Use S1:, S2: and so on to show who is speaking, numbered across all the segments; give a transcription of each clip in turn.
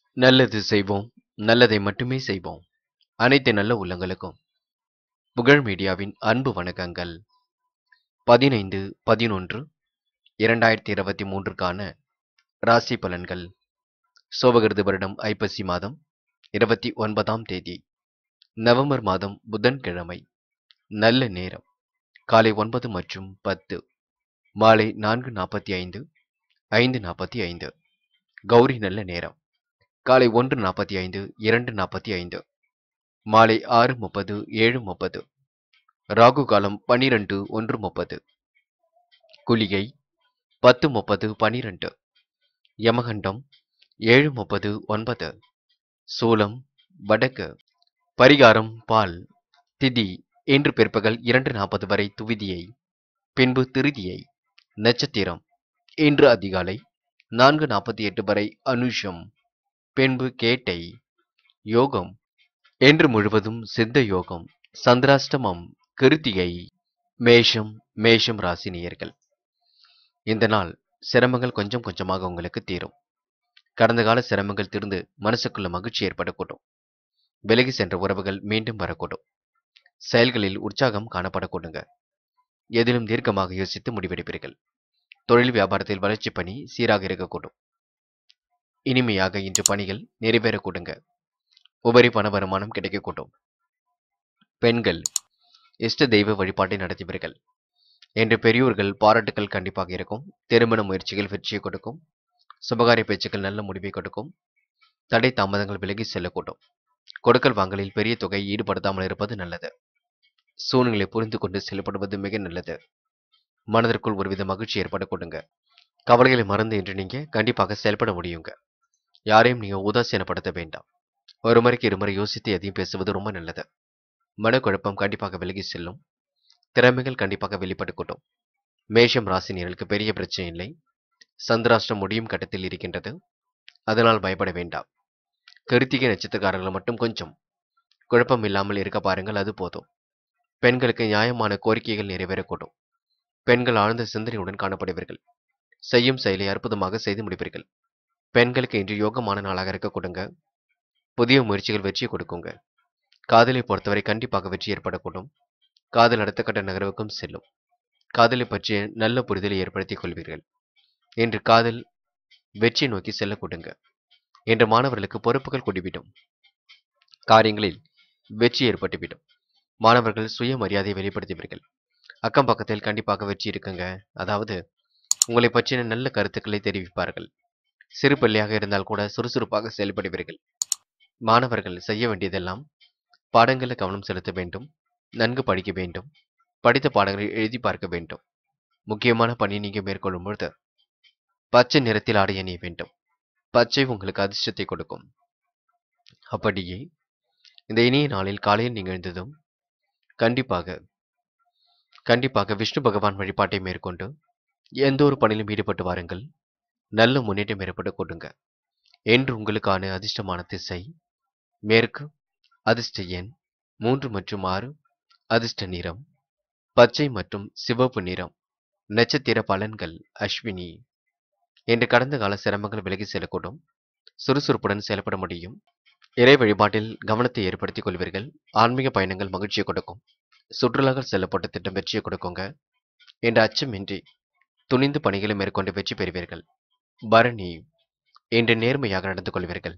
S1: நல்லது செய்வோம் நல்லதை மட்டுமே செய்வோம் அனைத்து நல்ல உள்ளங்களுக்கும் புகழ் மீடியாவின் அன்பு வணக்கங்கள் பதினைந்து பதினொன்று இரண்டாயிரத்தி இருபத்தி மூன்றுக்கான ராசி பலன்கள் சோபகிருது வருடம் ஐப்பசி மாதம் இருபத்தி ஒன்பதாம் தேதி நவம்பர் மாதம் புதன்கிழமை நல்ல நேரம் காலை ஒன்பது மற்றும் பத்து மாலை நான்கு நாற்பத்தி ஐந்து ஐந்து நாற்பத்தி ஐந்து கௌரி நல்ல நேரம் காலை ஒன்று நாற்பத்தி ஐந்து இரண்டு நாற்பத்தி ஐந்து மாலை ஆறு முப்பது ஏழு முப்பது ராகு காலம் பனிரெண்டு ஒன்று முப்பது குளிகை பத்து முப்பது பனிரெண்டு யமகண்டம் ஏழு முப்பது ஒன்பது சூலம் வடக்கு பரிகாரம் பால் திதி இன்று பிற்பகல் இரண்டு நாற்பது வரை துவிதியை பின்பு திருதியை நட்சத்திரம் இன்று அதிகாலை நான்கு நாற்பத்தி எட்டு வரை அனுஷம் பின்பு கேட்டை யோகம் என்று முழுவதும் சித்த யோகம் சந்திராஷ்டமம் கிருத்திகை மேஷம் மேஷம் ராசி நேயர்கள் இந்த நாள் சிரமங்கள் கொஞ்சம் கொஞ்சமாக உங்களுக்கு தீரும் கடந்த கால சிரமங்கள் தீர்ந்து மனசுக்குள்ள மகிழ்ச்சி ஏற்படக்கூடும் விலகி சென்ற உறவுகள் மீண்டும் வரக்கூடும் செயல்களில் உற்சாகம் காணப்படக்கூடுங்க எதிலும் தீர்க்கமாக யோசித்து முடிவெடுப்பீர்கள் தொழில் வியாபாரத்தில் வளர்ச்சி பணி சீராக இருக்கக்கூடும் இனிமையாக இன்று பணிகள் நிறைவேறக்கூடுங்க உபரி பண வருமானம் கிடைக்கக்கூடும் பெண்கள் இஷ்ட தெய்வ வழிபாட்டை நடத்துவீர்கள் என்று பெரியோர்கள் பாராட்டுகள் கண்டிப்பாக இருக்கும் திருமண முயற்சிகள் வெற்றியை கொடுக்கும் சுபகாரிய பேச்சுக்கள் நல்ல முடிவை கொடுக்கும் தடை தாமதங்கள் விலகி செல்லக்கூடும் கொடுக்கல் வாங்கலில் பெரிய தொகை ஈடுபடுத்தாமல் இருப்பது நல்லது சூழ்நிலை புரிந்து கொண்டு செயல்படுவது மிக நல்லது மனதிற்குள் ஒருவித மகிழ்ச்சி ஏற்படக்கூடுங்க கவலைகளை மறந்து என்று நீங்க கண்டிப்பாக செயல்பட முடியுங்க யாரையும் நீங்க உதாசீனப்படுத்த வேண்டாம் ஒரு முறைக்கு இருமுறை யோசித்து எதையும் பேசுவது ரொம்ப நல்லது மனக்குழப்பம் கண்டிப்பாக விலகி செல்லும் திறமைகள் கண்டிப்பாக வெளிப்படக்கூடும் மேஷம் ராசினியர்களுக்கு பெரிய பிரச்சனை இல்லை சந்திராஷ்டிரம் முடியும் கட்டத்தில் இருக்கின்றது அதனால் பயப்பட வேண்டாம் கிருத்திகை நட்சத்திரக்காரர்கள் மட்டும் கொஞ்சம் குழப்பம் இல்லாமல் இருக்க பாருங்கள் அது போதும் பெண்களுக்கு நியாயமான கோரிக்கைகள் நிறைவேறக்கூடும் பெண்கள் ஆழ்ந்த சிந்தனையுடன் காணப்படுவீர்கள் செய்யும் செயலை அற்புதமாக செய்து முடிப்பீர்கள் பெண்களுக்கு இன்று யோகமான நாளாக இருக்க கொடுங்க புதிய முயற்சிகள் வெற்றியை கொடுக்குங்க காதலை பொறுத்தவரை கண்டிப்பாக வெற்றி ஏற்படக்கூடும் காதல் அடுத்த கட்ட நகர்வுக்கும் செல்லும் காதலை பற்றிய நல்ல புரிதலை ஏற்படுத்திக் கொள்வீர்கள் இன்று காதல் வெற்றி நோக்கி செல்ல கொடுங்க இன்று மாணவர்களுக்கு பொறுப்புகள் கூடிவிடும் காரியங்களில் வெற்றி ஏற்பட்டுவிடும் மாணவர்கள் சுயமரியாதையை வெளிப்படுத்துவீர்கள் அக்கம் பக்கத்தில் கண்டிப்பாக வெற்றி இருக்குங்க அதாவது உங்களை பற்றின நல்ல கருத்துக்களை தெரிவிப்பார்கள் சிறு பிள்ளையாக இருந்தால் கூட சுறுசுறுப்பாக செயல்படுவீர்கள் மாணவர்கள் செய்ய வேண்டியதெல்லாம் பாடங்களில் கவனம் செலுத்த வேண்டும் நன்கு படிக்க வேண்டும் படித்த பாடங்களை எழுதி பார்க்க வேண்டும் முக்கியமான பணி நீங்க மேற்கொள்ளும் பொழுது பச்சை நிறத்தில் ஆடை அணிய வேண்டும் பச்சை உங்களுக்கு அதிர்ஷ்டத்தை கொடுக்கும் அப்படியே இந்த இனிய நாளில் காலையில் நீங்கள் எழுந்ததும் கண்டிப்பாக கண்டிப்பாக விஷ்ணு பகவான் வழிபாட்டை மேற்கொண்டு எந்த ஒரு பணியிலும் ஈடுபட்டு வாருங்கள் நல்ல முன்னேற்றம் ஏற்பட்டு கொடுங்க என்று உங்களுக்கான அதிர்ஷ்டமான திசை மேற்கு அதிர்ஷ்ட எண் மூன்று மற்றும் ஆறு அதிர்ஷ்ட நிறம் பச்சை மற்றும் சிவப்பு நிறம் நட்சத்திர பலன்கள் அஸ்வினி என்று கடந்த கால சிரமங்கள் விலகி செல்லக்கூடும் சுறுசுறுப்புடன் செயல்பட முடியும் இறை வழிபாட்டில் கவனத்தை ஏற்படுத்திக் கொள்வீர்கள் ஆன்மீக பயணங்கள் மகிழ்ச்சியை கொடுக்கும் சுற்றுலாக்கள் செல்லப்பட்ட திட்டம் வெற்றியை கொடுக்குங்க என்ற அச்சமின்றி துணிந்து பணிகளை மேற்கொண்டு வெற்றி பெறுவீர்கள் பரணி என்று நேர்மையாக நடந்து கொள்வீர்கள்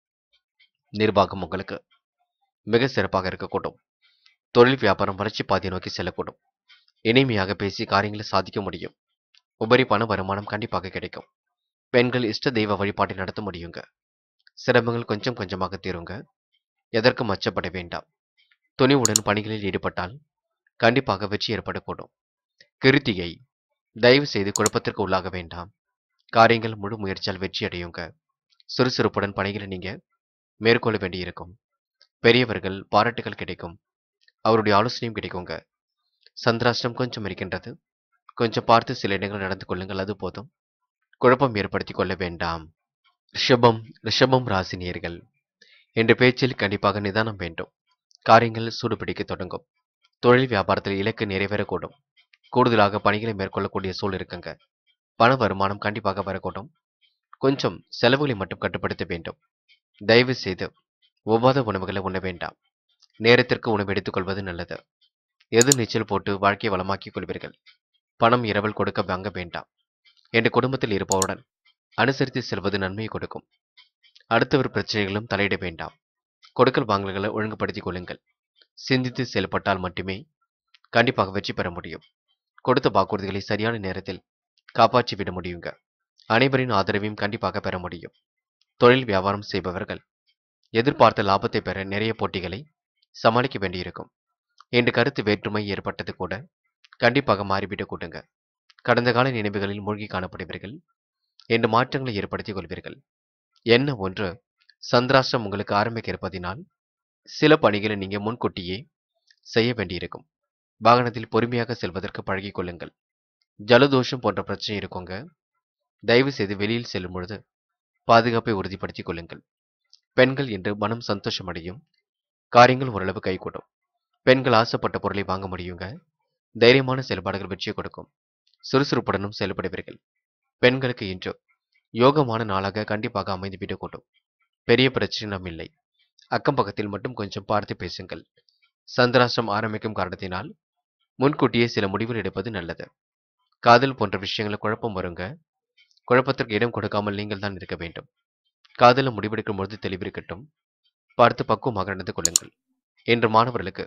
S1: நிர்வாகம் உங்களுக்கு மிக சிறப்பாக இருக்கக்கூடும் தொழில் வியாபாரம் வளர்ச்சி பாதையை நோக்கி செல்லக்கூடும் இனிமையாக பேசி காரியங்களை சாதிக்க முடியும் உபரி பண வருமானம் கண்டிப்பாக கிடைக்கும் பெண்கள் இஷ்ட தெய்வ வழிபாட்டை நடத்த முடியுங்க சிரமங்கள் கொஞ்சம் கொஞ்சமாக தீருங்க எதற்கும் அச்சப்பட வேண்டாம் துணிவுடன் பணிகளில் ஈடுபட்டால் கண்டிப்பாக வெற்றி ஏற்படக்கூடும் கிருத்திகை தயவு செய்து குழப்பத்திற்கு உள்ளாக வேண்டாம் காரியங்கள் முழு முயற்சியால் வெற்றி அடையுங்க சுறுசுறுப்புடன் பணிகளை நீங்க மேற்கொள்ள வேண்டியிருக்கும் பெரியவர்கள் பாராட்டுகள் கிடைக்கும் அவருடைய ஆலோசனையும் கிடைக்குங்க சந்திராஷ்டிரம் கொஞ்சம் இருக்கின்றது கொஞ்சம் பார்த்து சில இடங்கள் நடந்து கொள்ளுங்கள் அது போதும் குழப்பம் ஏற்படுத்தி கொள்ள வேண்டாம் ரிஷபம் ரிஷபம் ராசினியர்கள் என்ற பேச்சில் கண்டிப்பாக நிதானம் வேண்டும் காரியங்கள் சூடுபிடிக்க தொடங்கும் தொழில் வியாபாரத்தில் இலக்கு நிறைவேறக்கூடும் கூடுதலாக பணிகளை மேற்கொள்ளக்கூடிய சூழல் இருக்குங்க பண வருமானம் கண்டிப்பாக வரக்கூடும் கொஞ்சம் செலவுகளை மட்டும் கட்டுப்படுத்த வேண்டும் தயவு செய்து ஒவ்வாத உணவுகளை உண்ண வேண்டாம் நேரத்திற்கு உணவு எடுத்துக்கொள்வது நல்லது எது நீச்சல் போட்டு வாழ்க்கையை வளமாக்கிக் கொள்வீர்கள் பணம் இரவல் கொடுக்க வாங்க வேண்டாம் என் குடும்பத்தில் இருப்பவருடன் அனுசரித்து செல்வது நன்மையை கொடுக்கும் அடுத்தவர் பிரச்சனைகளும் தலையிட வேண்டாம் கொடுக்கல் வாங்கல்களை ஒழுங்குபடுத்திக் கொள்ளுங்கள் சிந்தித்து செயல்பட்டால் மட்டுமே கண்டிப்பாக வெற்றி பெற முடியும் கொடுத்த வாக்குறுதிகளை சரியான நேரத்தில் காப்பாற்றி விட முடியுங்க அனைவரின் ஆதரவையும் கண்டிப்பாக பெற முடியும் தொழில் வியாபாரம் செய்பவர்கள் எதிர்பார்த்த லாபத்தை பெற நிறைய போட்டிகளை சமாளிக்க வேண்டியிருக்கும் என்று கருத்து வேற்றுமை ஏற்பட்டது கூட கண்டிப்பாக மாறிவிடக் கூட்டுங்க கடந்த கால நினைவுகளில் மூழ்கி காணப்படுவீர்கள் என்று மாற்றங்களை ஏற்படுத்திக் கொள்வீர்கள் என்ன ஒன்று சந்திராஷ்டிரம் உங்களுக்கு ஆரம்பிக்க இருப்பதினால் சில பணிகளை நீங்க முன்கூட்டியே செய்ய வேண்டியிருக்கும் வாகனத்தில் பொறுமையாக செல்வதற்கு பழகிக் கொள்ளுங்கள் ஜலதோஷம் போன்ற பிரச்சனை இருக்குங்க தயவு செய்து வெளியில் செல்லும் பொழுது பாதுகாப்பை உறுதிப்படுத்திக் கொள்ளுங்கள் பெண்கள் என்று மனம் சந்தோஷமடையும் காரியங்கள் ஓரளவு கைகூடும் பெண்கள் ஆசைப்பட்ட பொருளை வாங்க முடியுங்க தைரியமான செயல்பாடுகள் வெற்றியை கொடுக்கும் சுறுசுறுப்புடனும் செயல்படுவீர்கள் பெண்களுக்கு இன்று யோகமான நாளாக கண்டிப்பாக அமைந்து விடக்கூடும் பெரிய பிரச்சனை இல்லை அக்கம் பக்கத்தில் மட்டும் கொஞ்சம் பார்த்து பேசுங்கள் சந்திராஷ்டிரம் ஆரம்பிக்கும் காரணத்தினால் முன்கூட்டியே சில முடிவுகள் எடுப்பது நல்லது காதல் போன்ற விஷயங்களை குழப்பம் வருங்க குழப்பத்திற்கு இடம் கொடுக்காமல் நீங்கள் தான் இருக்க வேண்டும் காதல முடிவெடுக்கும் பொழுது தெளிவிருக்கட்டும் பார்த்து பக்குவமாக நடந்து கொள்ளுங்கள் என்று மாணவர்களுக்கு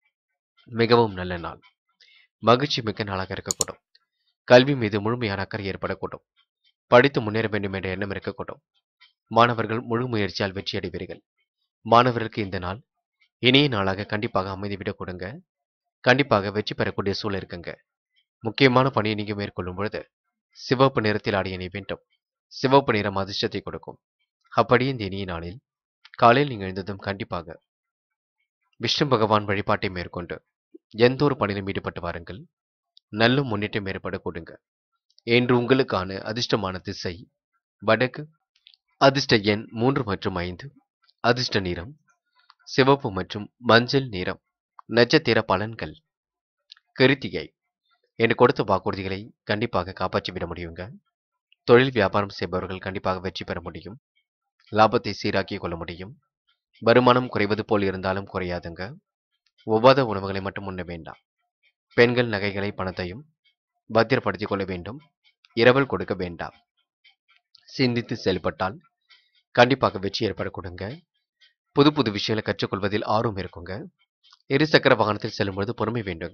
S1: மிகவும் நல்ல நாள் மகிழ்ச்சி மிக்க நாளாக இருக்கக்கூடும் கல்வி மீது முழுமையான அக்கறை ஏற்படக்கூடும் படித்து முன்னேற வேண்டும் என்ற எண்ணம் இருக்கக்கூடும் மாணவர்கள் முழு முயற்சியால் வெற்றி அடைவீர்கள் மாணவர்களுக்கு இந்த நாள் இனிய நாளாக கண்டிப்பாக அமைந்துவிடக் கொடுங்க கண்டிப்பாக வெற்றி பெறக்கூடிய சூழல் இருக்குங்க முக்கியமான பணியை நீங்க மேற்கொள்ளும் பொழுது சிவப்பு நிறத்தில் ஆடிய அணி வேண்டும் சிவப்பு நிறம் அதிர்ஷ்டத்தை கொடுக்கும் அப்படியே இந்த இனிய நாளில் காலையில் நீங்கள் எழுந்ததும் கண்டிப்பாக விஷ்ணு பகவான் வழிபாட்டை மேற்கொண்டு எந்த ஒரு பணியிலும் ஈடுபட்டு வாருங்கள் நல்ல முன்னேற்றம் ஏற்பட கொடுங்க என்று உங்களுக்கான அதிர்ஷ்டமான திசை வடக்கு அதிர்ஷ்ட எண் மூன்று மற்றும் ஐந்து அதிர்ஷ்ட நிறம் சிவப்பு மற்றும் மஞ்சள் நிறம் நட்சத்திர பலன்கள் கிருத்திகை என்று கொடுத்த வாக்குறுதிகளை கண்டிப்பாக காப்பாற்றி விட முடியுங்க தொழில் வியாபாரம் செய்பவர்கள் கண்டிப்பாக வெற்றி பெற முடியும் லாபத்தை சீராக்கிக் கொள்ள முடியும் வருமானம் குறைவது போல் இருந்தாலும் குறையாதுங்க ஒவ்வாத உணவுகளை மட்டும் உண்ண வேண்டாம் பெண்கள் நகைகளை பணத்தையும் பத்திரப்படுத்திக் கொள்ள வேண்டும் இரவல் கொடுக்க வேண்டாம் சிந்தித்து செயல்பட்டால் கண்டிப்பாக வெற்றி ஏற்பட கொடுங்க புது புது விஷயங்களை கற்றுக்கொள்வதில் ஆர்வம் இருக்குங்க இருசக்கர வாகனத்தில் செல்லும்பொழுது பொறுமை வேண்டுங்க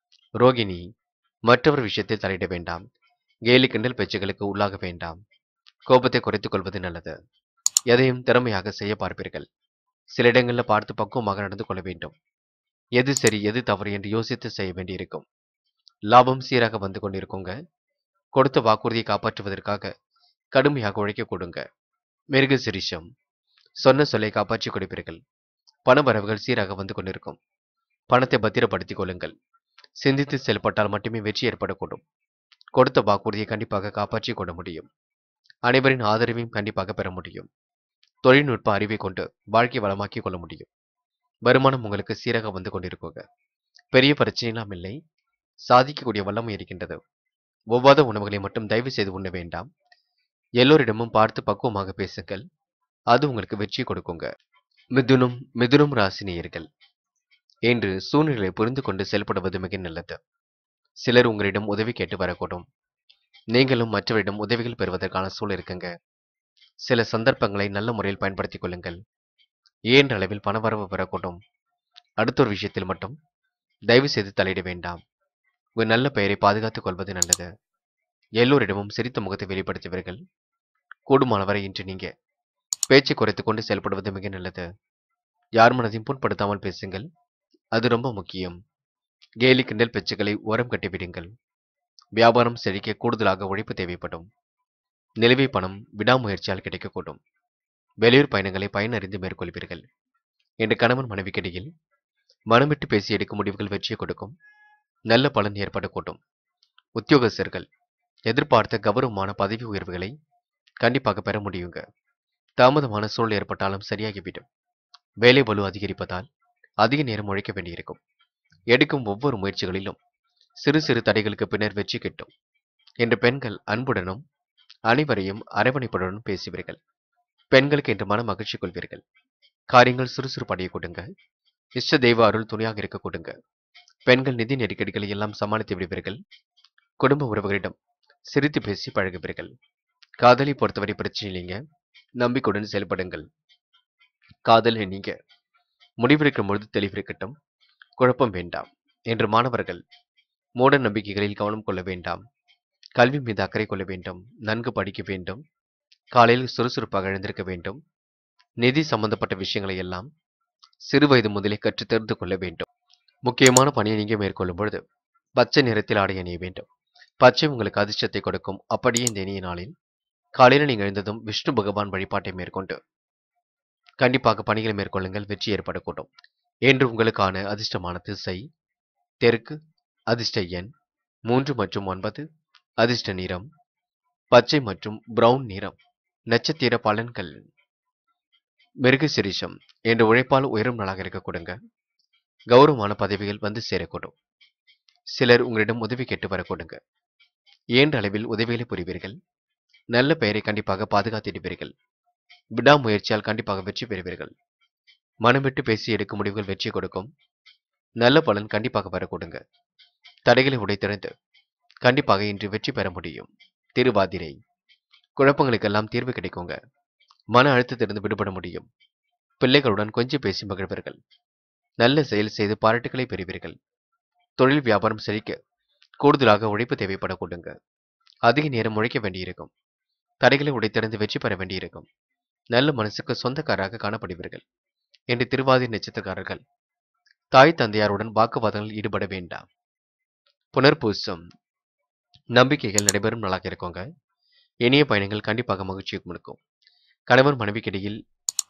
S1: ரோகிணி மற்றவர் விஷயத்தில் தலையிட வேண்டாம் கேலி கிண்டல் பேச்சுகளுக்கு உள்ளாக வேண்டாம் கோபத்தை குறைத்துக் கொள்வது நல்லது எதையும் திறமையாக செய்ய பார்ப்பீர்கள் சில இடங்களில் பார்த்து பக்குவமாக நடந்து கொள்ள வேண்டும் எது சரி எது தவறு என்று யோசித்து செய்ய வேண்டியிருக்கும் லாபம் சீராக வந்து கொண்டிருக்குங்க கொடுத்த வாக்குறுதியை காப்பாற்றுவதற்காக கடுமையாக உழைக்க கொடுங்க மிருக சிரிஷம் சொன்ன சொல்லை காப்பாற்றி கொடுப்பீர்கள் பண வரவுகள் சீராக வந்து கொண்டிருக்கும் பணத்தை பத்திரப்படுத்திக் கொள்ளுங்கள் சிந்தித்து செயல்பட்டால் மட்டுமே வெற்றி ஏற்படக்கூடும் கொடுத்த வாக்குறுதியை கண்டிப்பாக காப்பாற்றிக் கொள்ள முடியும் அனைவரின் ஆதரவையும் கண்டிப்பாக பெற முடியும் தொழில்நுட்ப அறிவை கொண்டு வாழ்க்கை வளமாக்கிக் கொள்ள முடியும் வருமானம் உங்களுக்கு சீராக வந்து கொண்டிருக்குங்க பெரிய பிரச்சனைலாம் இல்லை சாதிக்கக்கூடிய வல்லமை இருக்கின்றது ஒவ்வாத உணவுகளை மட்டும் தயவு செய்து உண்ண வேண்டாம் எல்லோரிடமும் பார்த்து பக்குவமாக பேசுங்கள் அது உங்களுக்கு வெற்றி கொடுக்குங்க மிதுனம் மிதுனம் ராசினியர்கள் என்று சூழ்நிலை புரிந்து கொண்டு செயல்படுவது மிக நல்லது சிலர் உங்களிடம் உதவி கேட்டு வரக்கூடும் நீங்களும் மற்றவரிடம் உதவிகள் பெறுவதற்கான சூழல் இருக்குங்க சில சந்தர்ப்பங்களை நல்ல முறையில் பயன்படுத்திக் கொள்ளுங்கள் ஏன்ற அளவில் பணவரவு பெறக்கூடும் அடுத்த ஒரு விஷயத்தில் மட்டும் தயவு செய்து தலையிட வேண்டாம் உங்கள் நல்ல பெயரை பாதுகாத்துக் கொள்வது நல்லது எல்லோரிடமும் சிரித்த முகத்தை வெளிப்படுத்துவீர்கள் கூடுமானவரை இன்று நீங்க பேச்சை குறைத்துக் கொண்டு செயல்படுவது மிக நல்லது யார் மனதையும் புண்படுத்தாமல் பேசுங்கள் அது ரொம்ப முக்கியம் கேலி கிண்டல் பேச்சுக்களை ஓரம் கட்டிவிடுங்கள் வியாபாரம் செழிக்க கூடுதலாக உழைப்பு தேவைப்படும் நிலுவை பணம் விடாமுயற்சியால் கிடைக்கக்கூடும் வெளியூர் பயணங்களை பயனறிந்து மேற்கொள்வீர்கள் என்று கணவன் மனைவிக்கிடையில் மனம் விட்டு பேசி எடுக்கும் முடிவுகள் வெற்றியை கொடுக்கும் நல்ல பலன் ஏற்படக்கூடும் உத்தியோகஸ்தர்கள் எதிர்பார்த்த கௌரவமான பதவி உயர்வுகளை கண்டிப்பாக பெற முடியுங்க தாமதமான சூழல் ஏற்பட்டாலும் சரியாகிவிடும் வேலை பலு அதிகரிப்பதால் அதிக நேரம் உழைக்க வேண்டியிருக்கும் எடுக்கும் ஒவ்வொரு முயற்சிகளிலும் சிறு சிறு தடைகளுக்கு பின்னர் வெற்றி கிட்டும் என்று பெண்கள் அன்புடனும் அனைவரையும் அரவணைப்புடனும் பேசுவீர்கள் பெண்களுக்கு இன்று மன மகிழ்ச்சி கொள்வீர்கள் காரியங்கள் சுறுசுறுப்படைய கொடுங்க இஷ்ட தெய்வ அருள் துணையாக இருக்க கொடுங்க பெண்கள் நிதி நெருக்கடிகளை எல்லாம் சமாளித்து விடுவீர்கள் குடும்ப உறவுகளிடம் சிரித்து பேசி பழகுவீர்கள் காதலை பொறுத்தவரை பிரச்சனை இல்லைங்க நம்பிக்கையுடன் செயல்படுங்கள் காதலை நீங்க முடிவெடுக்கும் பொழுது தெளிவிருக்கட்டும் குழப்பம் வேண்டாம் என்று மாணவர்கள் மூட நம்பிக்கைகளில் கவனம் கொள்ள வேண்டாம் கல்வி மீது அக்கறை கொள்ள வேண்டும் நன்கு படிக்க வேண்டும் காலையில் சுறுசுறுப்பாக எழுந்திருக்க வேண்டும் நிதி சம்பந்தப்பட்ட விஷயங்களை எல்லாம் சிறு வயது முதலே கற்று தெரிந்து கொள்ள வேண்டும் முக்கியமான பணியை நீங்க மேற்கொள்ளும் பொழுது பச்சை நிறத்தில் ஆடை அணிய வேண்டும் பச்சை உங்களுக்கு அதிர்ஷ்டத்தை கொடுக்கும் அப்படியே இந்த இனிய நாளில் காலையில் நீங்கள் எழுந்ததும் விஷ்ணு பகவான் வழிபாட்டை மேற்கொண்டு கண்டிப்பாக பணிகளை மேற்கொள்ளுங்கள் வெற்றி ஏற்படக்கூடும் என்று உங்களுக்கான அதிர்ஷ்டமான திசை தெற்கு அதிர்ஷ்ட எண் மூன்று மற்றும் ஒன்பது அதிர்ஷ்ட நிறம் பச்சை மற்றும் பிரவுன் நிறம் நட்சத்திர பலன்கள் மிருக சிரிஷம் என்ற உழைப்பால் உயரும் நாளாக இருக்க கொடுங்க கௌரவமான பதவிகள் வந்து சேரக்கூடும் சிலர் உங்களிடம் உதவி கேட்டு வரக்கூடுங்க ஏன்ற அளவில் உதவிகளை புரிவீர்கள் நல்ல பெயரை கண்டிப்பாக பாதுகாத்திடுவீர்கள் விடாமுயற்சியால் கண்டிப்பாக வெற்றி பெறுவீர்கள் மனம் விட்டு பேசி எடுக்கும் முடிவுகள் வெற்றி கொடுக்கும் நல்ல பலன் கண்டிப்பாக வரக்கூடுங்க தடைகளை உடைத்திறந்து கண்டிப்பாக இன்று வெற்றி பெற முடியும் திருவாதிரை குழப்பங்களுக்கெல்லாம் தீர்வு கிடைக்குங்க மன அழுத்தத்திலிருந்து விடுபட முடியும் பிள்ளைகளுடன் கொஞ்சம் பேசி மகிழ்வீர்கள் நல்ல செயல் செய்து பாராட்டுகளை பெறுவீர்கள் தொழில் வியாபாரம் செழிக்க கூடுதலாக உழைப்பு தேவைப்பட கொடுங்க அதிக நேரம் உழைக்க வேண்டியிருக்கும் தடைகளை உடைத்திறந்து வெற்றி பெற வேண்டியிருக்கும் நல்ல மனசுக்கு சொந்தக்காரராக காணப்படுவீர்கள் என்று திருவாதிரை நட்சத்திரக்காரர்கள் தாய் தந்தையாருடன் வாக்குவாதங்களில் ஈடுபட வேண்டாம் புனர்பூசம் நம்பிக்கைகள் நடைபெறும் நாளாக இருக்கோங்க இனிய பயணங்கள் கண்டிப்பாக மகிழ்ச்சியை கொடுக்கும் கணவன் மனைவிக்கிடையில்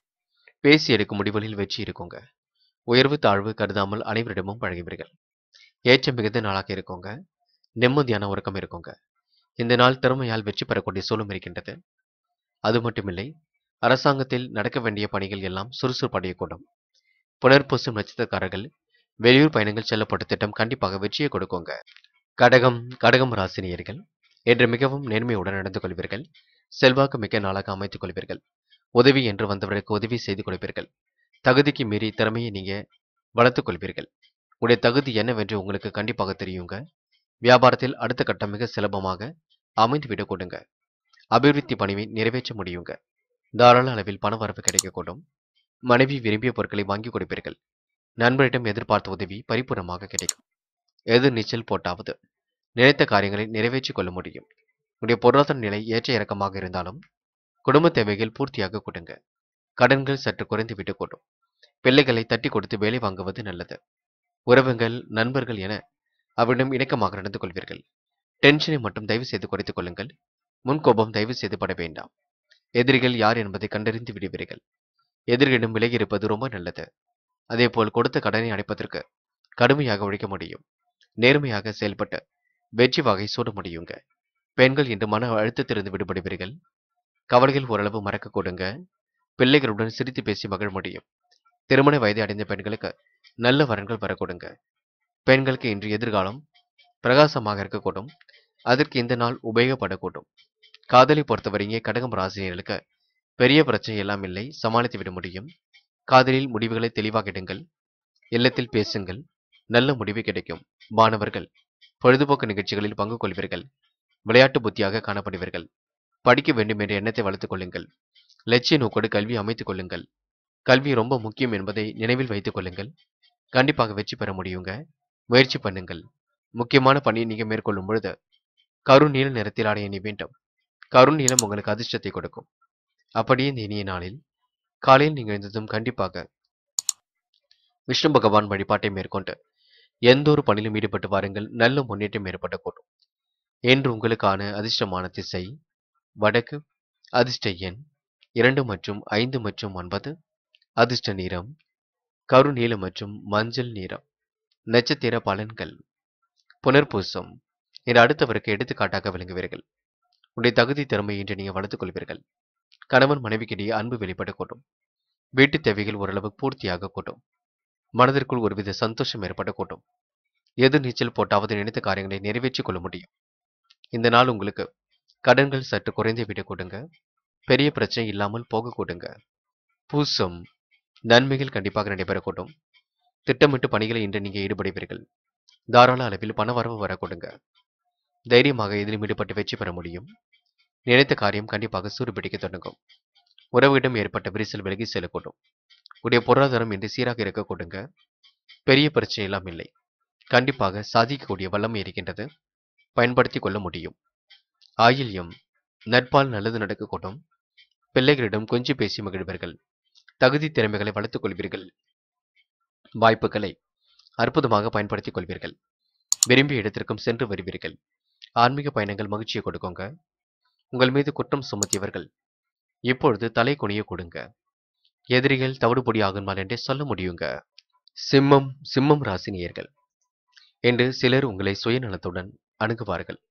S1: பேசி எடுக்கும் முடிவுகளில் வெற்றி இருக்குங்க உயர்வு தாழ்வு கருதாமல் அனைவரிடமும் பழகுவீர்கள் ஏற்றம் மிகுந்த நாளாக இருக்கோங்க நிம்மதியான உறக்கம் இருக்குங்க இந்த நாள் திறமையால் வெற்றி பெறக்கூடிய சூழலும் இருக்கின்றது அது மட்டுமில்லை அரசாங்கத்தில் நடக்க வேண்டிய பணிகள் எல்லாம் சுறுசுறுப்படையக்கூடும் புனர்பூசும் நட்சத்திரக்காரர்கள் வெளியூர் பயணங்கள் செல்லப்பட்ட திட்டம் கண்டிப்பாக வெற்றியை கொடுக்குங்க கடகம் கடகம் ராசினியர்கள் என்று மிகவும் நேர்மையுடன் நடந்து கொள்வீர்கள் செல்வாக்கு மிக்க நாளாக அமைத்துக் கொள்வீர்கள் உதவி என்று வந்தவருக்கு உதவி செய்து கொள்வீர்கள் தகுதிக்கு மீறி திறமையை நீங்க வளர்த்துக் கொள்வீர்கள் உடைய தகுதி என்னவென்று உங்களுக்கு கண்டிப்பாக தெரியுங்க வியாபாரத்தில் அடுத்த கட்டம் மிக சுலபமாக அமைந்துவிடக் கொடுங்க அபிவிருத்தி பணிவை நிறைவேற்ற முடியுங்க தாராள அளவில் பண வரவு கிடைக்கக்கூடும் மனைவி விரும்பிய பொருட்களை வாங்கி கொடுப்பீர்கள் நண்பரிடம் எதிர்பார்த்த உதவி பரிபூர்ணமாக கிடைக்கும் எது நீச்சல் போட்டாவது நினைத்த காரியங்களை நிறைவேற்றிக் கொள்ள முடியும் உடைய பொருளாதார நிலை ஏற்ற இறக்கமாக இருந்தாலும் குடும்ப தேவைகள் பூர்த்தியாக கொடுங்க கடன்கள் சற்று குறைந்து விடக்கூடும் பிள்ளைகளை தட்டி கொடுத்து வேலை வாங்குவது நல்லது உறவுகள் நண்பர்கள் என அவரிடம் இணக்கமாக நடந்து கொள்வீர்கள் டென்ஷனை மட்டும் தயவு செய்து குறைத்துக் கொள்ளுங்கள் முன்கோபம் தயவு செய்து பட வேண்டாம் எதிரிகள் யார் என்பதை கண்டறிந்து விடுவீர்கள் எதிரிகளிடம் விலகி இருப்பது ரொம்ப நல்லது அதேபோல் கொடுத்த கடனை அடைப்பதற்கு கடுமையாக உழைக்க முடியும் நேர்மையாக செயல்பட்டு வெற்றி வகை சூட முடியுங்க பெண்கள் இன்று மன அழுத்தத்திலிருந்து விடுபடுவீர்கள் கவலைகள் ஓரளவு மறக்க கொடுங்க பிள்ளைகளுடன் சிரித்து பேசி மகிழ முடியும் திருமண வயதை அடைந்த பெண்களுக்கு நல்ல வரன்கள் வரக்கூடுங்க பெண்களுக்கு இன்று எதிர்காலம் பிரகாசமாக இருக்கக்கூடும் அதற்கு இந்த நாள் உபயோகப்படக்கூடும் காதலை பொறுத்தவரையே கடகம் ராசினியர்களுக்கு பெரிய பிரச்சனை எல்லாம் இல்லை சமாளித்து விட முடியும் காதலில் முடிவுகளை தெளிவாக எடுங்கள் இல்லத்தில் பேசுங்கள் நல்ல முடிவு கிடைக்கும் மாணவர்கள் பொழுதுபோக்கு நிகழ்ச்சிகளில் பங்கு கொள்வீர்கள் விளையாட்டு புத்தியாக காணப்படுவீர்கள் படிக்க வேண்டும் என்ற எண்ணத்தை வளர்த்துக் கொள்ளுங்கள் லட்சிய நோக்கோடு கல்வி அமைத்துக் கொள்ளுங்கள் கல்வி ரொம்ப முக்கியம் என்பதை நினைவில் வைத்துக் கொள்ளுங்கள் கண்டிப்பாக வெற்றி பெற முடியுங்க முயற்சி பண்ணுங்கள் முக்கியமான பணியை நீங்க மேற்கொள்ளும் பொழுது கருநீல நீல நிறத்தில் ஆடைய எண்ணி வேண்டும் கருநீலம் உங்களுக்கு அதிர்ஷ்டத்தை கொடுக்கும் அப்படியே இந்த இனிய நாளில் காலையில் நீங்கள் எழுந்ததும் கண்டிப்பாக விஷ்ணு பகவான் வழிபாட்டை மேற்கொண்டு எந்த ஒரு பணியிலும் ஈடுபட்டு வாருங்கள் நல்ல முன்னேற்றம் ஏற்படக்கூடும் என்று உங்களுக்கான அதிர்ஷ்டமான திசை வடக்கு அதிர்ஷ்ட எண் இரண்டு மற்றும் ஐந்து மற்றும் ஒன்பது அதிர்ஷ்ட நிறம் கருநீலம் மற்றும் மஞ்சள் நிறம் நட்சத்திர பலன்கள் புனர்பூசம் இது அடுத்தவருக்கு எடுத்துக்காட்டாக விளங்குவீர்கள் உடைய தகுதி திறமை என்று நீங்கள் வளர்த்துக் கொள்வீர்கள் கணவன் மனைவிக்கிடையே அன்பு வெளிப்படக்கூடும் வீட்டு தேவைகள் ஓரளவு பூர்த்தியாக கூட்டும் மனதிற்குள் ஒருவித சந்தோஷம் ஏற்படக்கூடும் எது நீச்சல் போட்டாவது நினைத்த காரியங்களை நிறைவேற்றிக் கொள்ள முடியும் இந்த நாள் உங்களுக்கு கடன்கள் சற்று குறைந்து விட கொடுங்க பெரிய பிரச்சனை இல்லாமல் போக கூடுங்க பூசம் நன்மைகள் கண்டிப்பாக நடைபெறக்கூடும் திட்டமிட்டு பணிகளை இன்று நீங்கள் ஈடுபடுவீர்கள் தாராள அளவில் பண வரவு வரக்கூடுங்க தைரியமாக இதிலும் ஈடுபட்டு வெற்றி பெற முடியும் நினைத்த காரியம் கண்டிப்பாக சூடுபிடிக்க தொடங்கும் உறவிடம் ஏற்பட்ட விரிசல் விலகி செல்லக்கூடும் உடைய பொருளாதாரம் இன்று சீராக இருக்க கொடுங்க பெரிய பிரச்சனை எல்லாம் இல்லை கண்டிப்பாக சாதிக்கக்கூடிய வல்லமை இருக்கின்றது பயன்படுத்திக் கொள்ள முடியும் ஆயில்யம் நட்பால் நல்லது நடக்கக்கூடும் பிள்ளைகளிடம் கொஞ்சி பேசி மகிழ்வீர்கள் தகுதி திறமைகளை வளர்த்துக் கொள்வீர்கள் வாய்ப்புகளை அற்புதமாக பயன்படுத்திக் கொள்வீர்கள் விரும்பிய இடத்திற்கும் சென்று வருவீர்கள் ஆன்மீக பயணங்கள் மகிழ்ச்சியை கொடுக்குங்க உங்கள் மீது குற்றம் சுமத்தியவர்கள் இப்பொழுது தலை குனிய கொடுங்க எதிரிகள் தவிடுபொடி ஆகுமால் என்றே சொல்ல முடியுங்க சிம்மம் சிம்மம் ராசினியர்கள் என்று சிலர் உங்களை சுயநலத்துடன் அணுகுவார்கள்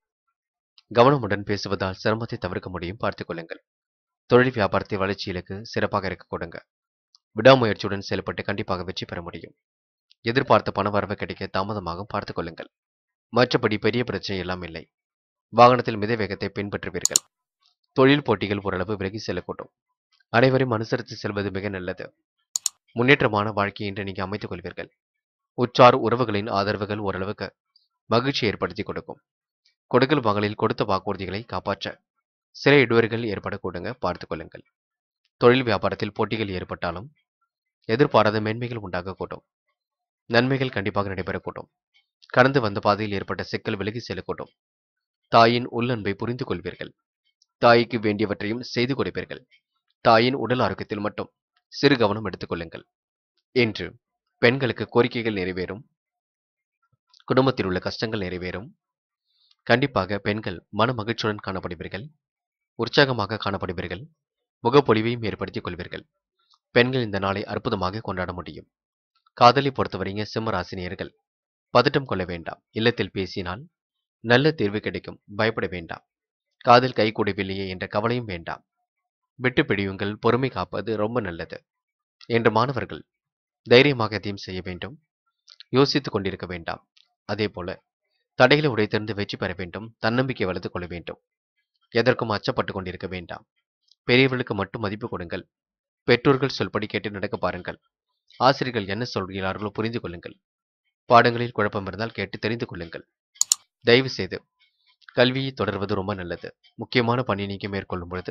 S1: கவனமுடன் பேசுவதால் சிரமத்தை தவிர்க்க முடியும் பார்த்துக் கொள்ளுங்கள் தொழில் வியாபாரத்தை வளர்ச்சியிலுக்கு சிறப்பாக இருக்க கொடுங்க விடாமுயற்சியுடன் செயல்பட்டு கண்டிப்பாக வெற்றி பெற முடியும் எதிர்பார்த்த பண வரவு கிடைக்க தாமதமாக பார்த்துக் கொள்ளுங்கள் மற்றபடி பெரிய பிரச்சனை எல்லாம் இல்லை வாகனத்தில் மித வேகத்தை பின்பற்றுவீர்கள் தொழில் போட்டிகள் ஓரளவு விலகி செல்லக்கூடும் அனைவரையும் அனுசரித்து செல்வது மிக நல்லது முன்னேற்றமான வாழ்க்கையை இன்று நீங்கள் அமைத்துக் கொள்வீர்கள் உற்றார் உறவுகளின் ஆதரவுகள் ஓரளவுக்கு மகிழ்ச்சி ஏற்படுத்தி கொடுக்கும் கொடுக்கல் வாங்கலில் கொடுத்த வாக்குறுதிகளை காப்பாற்ற சில இடுவர்கள் ஏற்படக்கூடுங்க பார்த்துக் கொள்ளுங்கள் தொழில் வியாபாரத்தில் போட்டிகள் ஏற்பட்டாலும் எதிர்பாராத மேன்மைகள் உண்டாகக்கூடும் நன்மைகள் கண்டிப்பாக நடைபெறக்கூடும் கடந்து வந்த பாதையில் ஏற்பட்ட சிக்கல் விலகி செல்லக்கூடும் தாயின் உள்ளன்பை புரிந்து கொள்வீர்கள் தாய்க்கு வேண்டியவற்றையும் செய்து கொடுப்பீர்கள் தாயின் உடல் ஆரோக்கியத்தில் மட்டும் சிறு கவனம் எடுத்துக் கொள்ளுங்கள் என்று பெண்களுக்கு கோரிக்கைகள் நிறைவேறும் குடும்பத்தில் உள்ள கஷ்டங்கள் நிறைவேறும் கண்டிப்பாக பெண்கள் மன மகிழ்ச்சியுடன் காணப்படுவீர்கள் உற்சாகமாக காணப்படுவீர்கள் முகப்பொலிவையும் ஏற்படுத்திக் கொள்வீர்கள் பெண்கள் இந்த நாளை அற்புதமாக கொண்டாட முடியும் காதலை பொறுத்தவரைங்க சிம்மராசினியர்கள் பதட்டம் கொள்ள வேண்டாம் இல்லத்தில் பேசினால் நல்ல தீர்வு கிடைக்கும் பயப்பட வேண்டாம் காதல் கைகூடவில்லையே என்ற கவலையும் வேண்டாம் விட்டு பிடியுங்கள் பொறுமை காப்பது ரொம்ப நல்லது என்று மாணவர்கள் தைரியமாக எதையும் செய்ய வேண்டும் யோசித்துக் கொண்டிருக்க வேண்டாம் அதே போல தடைகளை உடைத்திருந்து வெற்றி பெற வேண்டும் தன்னம்பிக்கை வளர்த்துக் கொள்ள வேண்டும் எதற்கும் அச்சப்பட்டு கொண்டிருக்க வேண்டாம் பெரியவர்களுக்கு மட்டும் மதிப்பு கொடுங்கள் பெற்றோர்கள் சொல்படி கேட்டு நடக்க பாருங்கள் ஆசிரியர்கள் என்ன சொல்கிறார்களோ புரிந்து கொள்ளுங்கள் பாடங்களில் குழப்பம் இருந்தால் கேட்டு தெரிந்து கொள்ளுங்கள் தயவு செய்து கல்வியை தொடர்வது ரொம்ப நல்லது முக்கியமான பணி நீக்கி மேற்கொள்ளும் பொழுது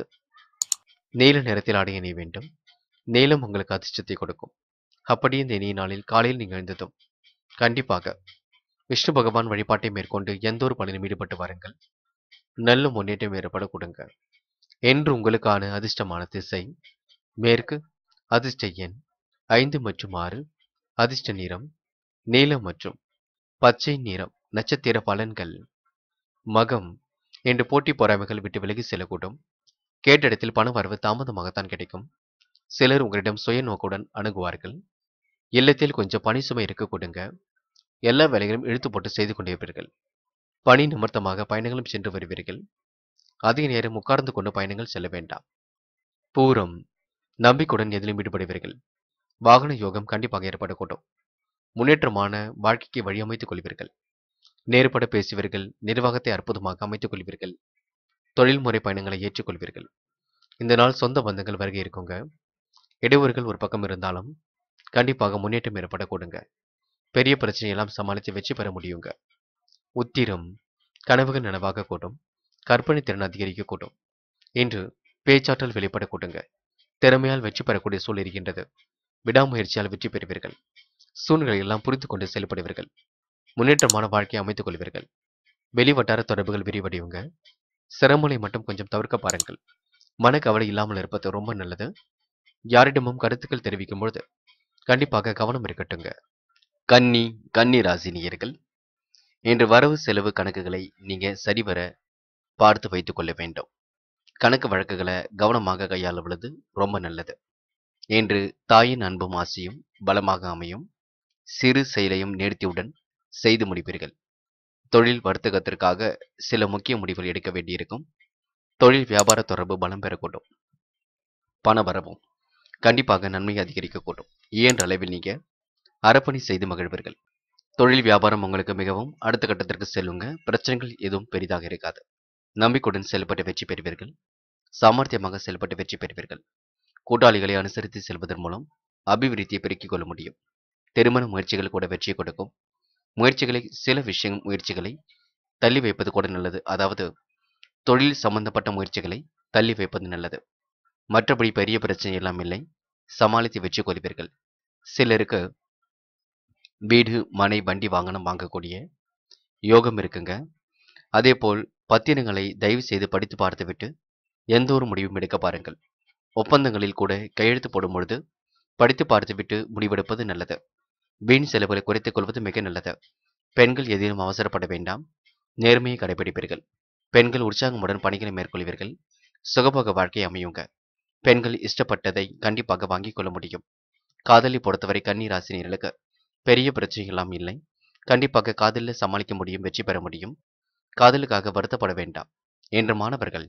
S1: நீல நிறத்தில் ஆடை அணிய வேண்டும் நீலம் உங்களுக்கு அதிர்ஷ்டத்தை கொடுக்கும் அப்படி இந்த இனிய நாளில் காலையில் நீங்கள் எழுந்ததும் கண்டிப்பாக விஷ்ணு பகவான் வழிபாட்டை மேற்கொண்டு எந்த ஒரு பணியிலும் ஈடுபட்டு வாருங்கள் நல்ல முன்னேற்றம் ஏற்பட கொடுங்க என்று உங்களுக்கான அதிர்ஷ்டமான திசை மேற்கு அதிர்ஷ்ட எண் ஐந்து மற்றும் ஆறு அதிர்ஷ்ட நிறம் நீலம் மற்றும் பச்சை நிறம் நட்சத்திர பலன்கள் மகம் என்று போட்டி பொறாமைகள் விட்டு விலகி செல்லக்கூடும் கேட்ட இடத்தில் பண வரவு தாமதமாகத்தான் கிடைக்கும் சிலர் உங்களிடம் சுய நோக்குடன் அணுகுவார்கள் இல்லத்தில் கொஞ்சம் பணி சுமை இருக்க கொடுங்க எல்லா வேலைகளும் இழுத்து போட்டு செய்து கொண்டிருப்பீர்கள் பணி நிமித்தமாக பயணங்களும் சென்று வருவீர்கள் அதிக நேரம் உட்கார்ந்து கொண்டு பயணங்கள் செல்ல வேண்டாம் பூரம் நம்பிக்கையுடன் எதிலும் ஈடுபடுவீர்கள் வாகன யோகம் கண்டிப்பாக ஏற்படக்கூடும் முன்னேற்றமான வாழ்க்கைக்கு வழியமைத்துக் கொள்வீர்கள் நேர்பட பேசுவீர்கள் நிர்வாகத்தை அற்புதமாக அமைத்துக் கொள்வீர்கள் தொழில்முறை பயணங்களை ஏற்றுக்கொள்வீர்கள் இந்த நாள் சொந்த பந்தங்கள் வருகை இருக்குங்க இடையூறுகள் ஒரு பக்கம் இருந்தாலும் கண்டிப்பாக முன்னேற்றம் ஏற்பட கொடுங்க பெரிய பிரச்சனையெல்லாம் சமாளித்து வெற்றி பெற முடியுங்க உத்திரம் கனவுகள் நனவாக கூட்டும் கற்பனை திறன் அதிகரிக்க கூட்டும் இன்று பேச்சாற்றல் வெளிப்பட கூட்டுங்க திறமையால் வெற்றி பெறக்கூடிய சூழல் இருக்கின்றது விடாமுயற்சியால் வெற்றி பெறுவீர்கள் சூழ்நிலை எல்லாம் புரிந்து கொண்டு செயல்படுவீர்கள் முன்னேற்றமான வாழ்க்கையை அமைத்துக் கொள்வீர்கள் வெளிவட்டார தொடர்புகள் விரிவடையுங்க சிரமங்களை மட்டும் கொஞ்சம் தவிர்க்க பாருங்கள் மனக்கவலை இல்லாமல் இருப்பது ரொம்ப நல்லது யாரிடமும் கருத்துக்கள் தெரிவிக்கும் பொழுது கண்டிப்பாக கவனம் இருக்கட்டுங்க கன்னி கன்னி ராசினியர்கள் இன்று வரவு செலவு கணக்குகளை நீங்க சரிவர பார்த்து வைத்துக் கொள்ள வேண்டும் கணக்கு வழக்குகளை கவனமாக கையாளுவது ரொம்ப நல்லது இன்று தாயின் அன்பும் ஆசையும் பலமாக அமையும் சிறு செயலையும் நேர்த்தியுடன் செய்து முடிப்பீர்கள் தொழில் வர்த்தகத்திற்காக சில முக்கிய முடிவுகள் எடுக்க வேண்டியிருக்கும் தொழில் வியாபார தொடர்பு பலம் பெறக்கூடும் பண வரவும் கண்டிப்பாக நன்மை அதிகரிக்கக்கூடும் இயன்ற அளவில் நீங்க அறப்பணி செய்து மகிழ்வீர்கள் தொழில் வியாபாரம் உங்களுக்கு மிகவும் அடுத்த கட்டத்திற்கு செல்லுங்க பிரச்சனைகள் எதுவும் பெரிதாக இருக்காது நம்பிக்கையுடன் செயல்பட்டு வெற்றி பெறுவீர்கள் சாமர்த்தியமாக செயல்பட்டு வெற்றி பெறுவீர்கள் கூட்டாளிகளை அனுசரித்து செல்வதன் மூலம் அபிவிருத்தியை பெருக்கிக் கொள்ள முடியும் திருமண முயற்சிகள் கூட வெற்றியை கொடுக்கும் முயற்சிகளை சில விஷயம் முயற்சிகளை தள்ளி வைப்பது கூட நல்லது அதாவது தொழில் சம்பந்தப்பட்ட முயற்சிகளை தள்ளி வைப்பது நல்லது மற்றபடி பெரிய பிரச்சனை எல்லாம் இல்லை சமாளித்து வெற்றி கொள்வீர்கள் சிலருக்கு வீடு மனை வண்டி வாகனம் வாங்கக்கூடிய யோகம் இருக்குங்க அதேபோல் பத்திரங்களை தயவு செய்து படித்து பார்த்துவிட்டு எந்த ஒரு முடிவும் எடுக்க பாருங்கள் ஒப்பந்தங்களில் கூட கையெழுத்து போடும் பொழுது படித்து பார்த்துவிட்டு முடிவெடுப்பது நல்லது வீண் செலவுகளை குறைத்துக் கொள்வது மிக நல்லது பெண்கள் எதிலும் அவசரப்பட வேண்டாம் நேர்மையை கடைபிடிப்பீர்கள் பெண்கள் உற்சாகமுடன் பணிகளை மேற்கொள்வீர்கள் சுகபோக வாழ்க்கை அமையுங்க பெண்கள் இஷ்டப்பட்டதை கண்டிப்பாக வாங்கிக் கொள்ள முடியும் காதலை பொறுத்தவரை கன்னி ராசினியர்களுக்கு பெரிய பிரச்சனைகள் எல்லாம் இல்லை கண்டிப்பாக காதலில் சமாளிக்க முடியும் வெற்றி பெற முடியும் காதலுக்காக வருத்தப்பட வேண்டாம் என்ற மாணவர்கள்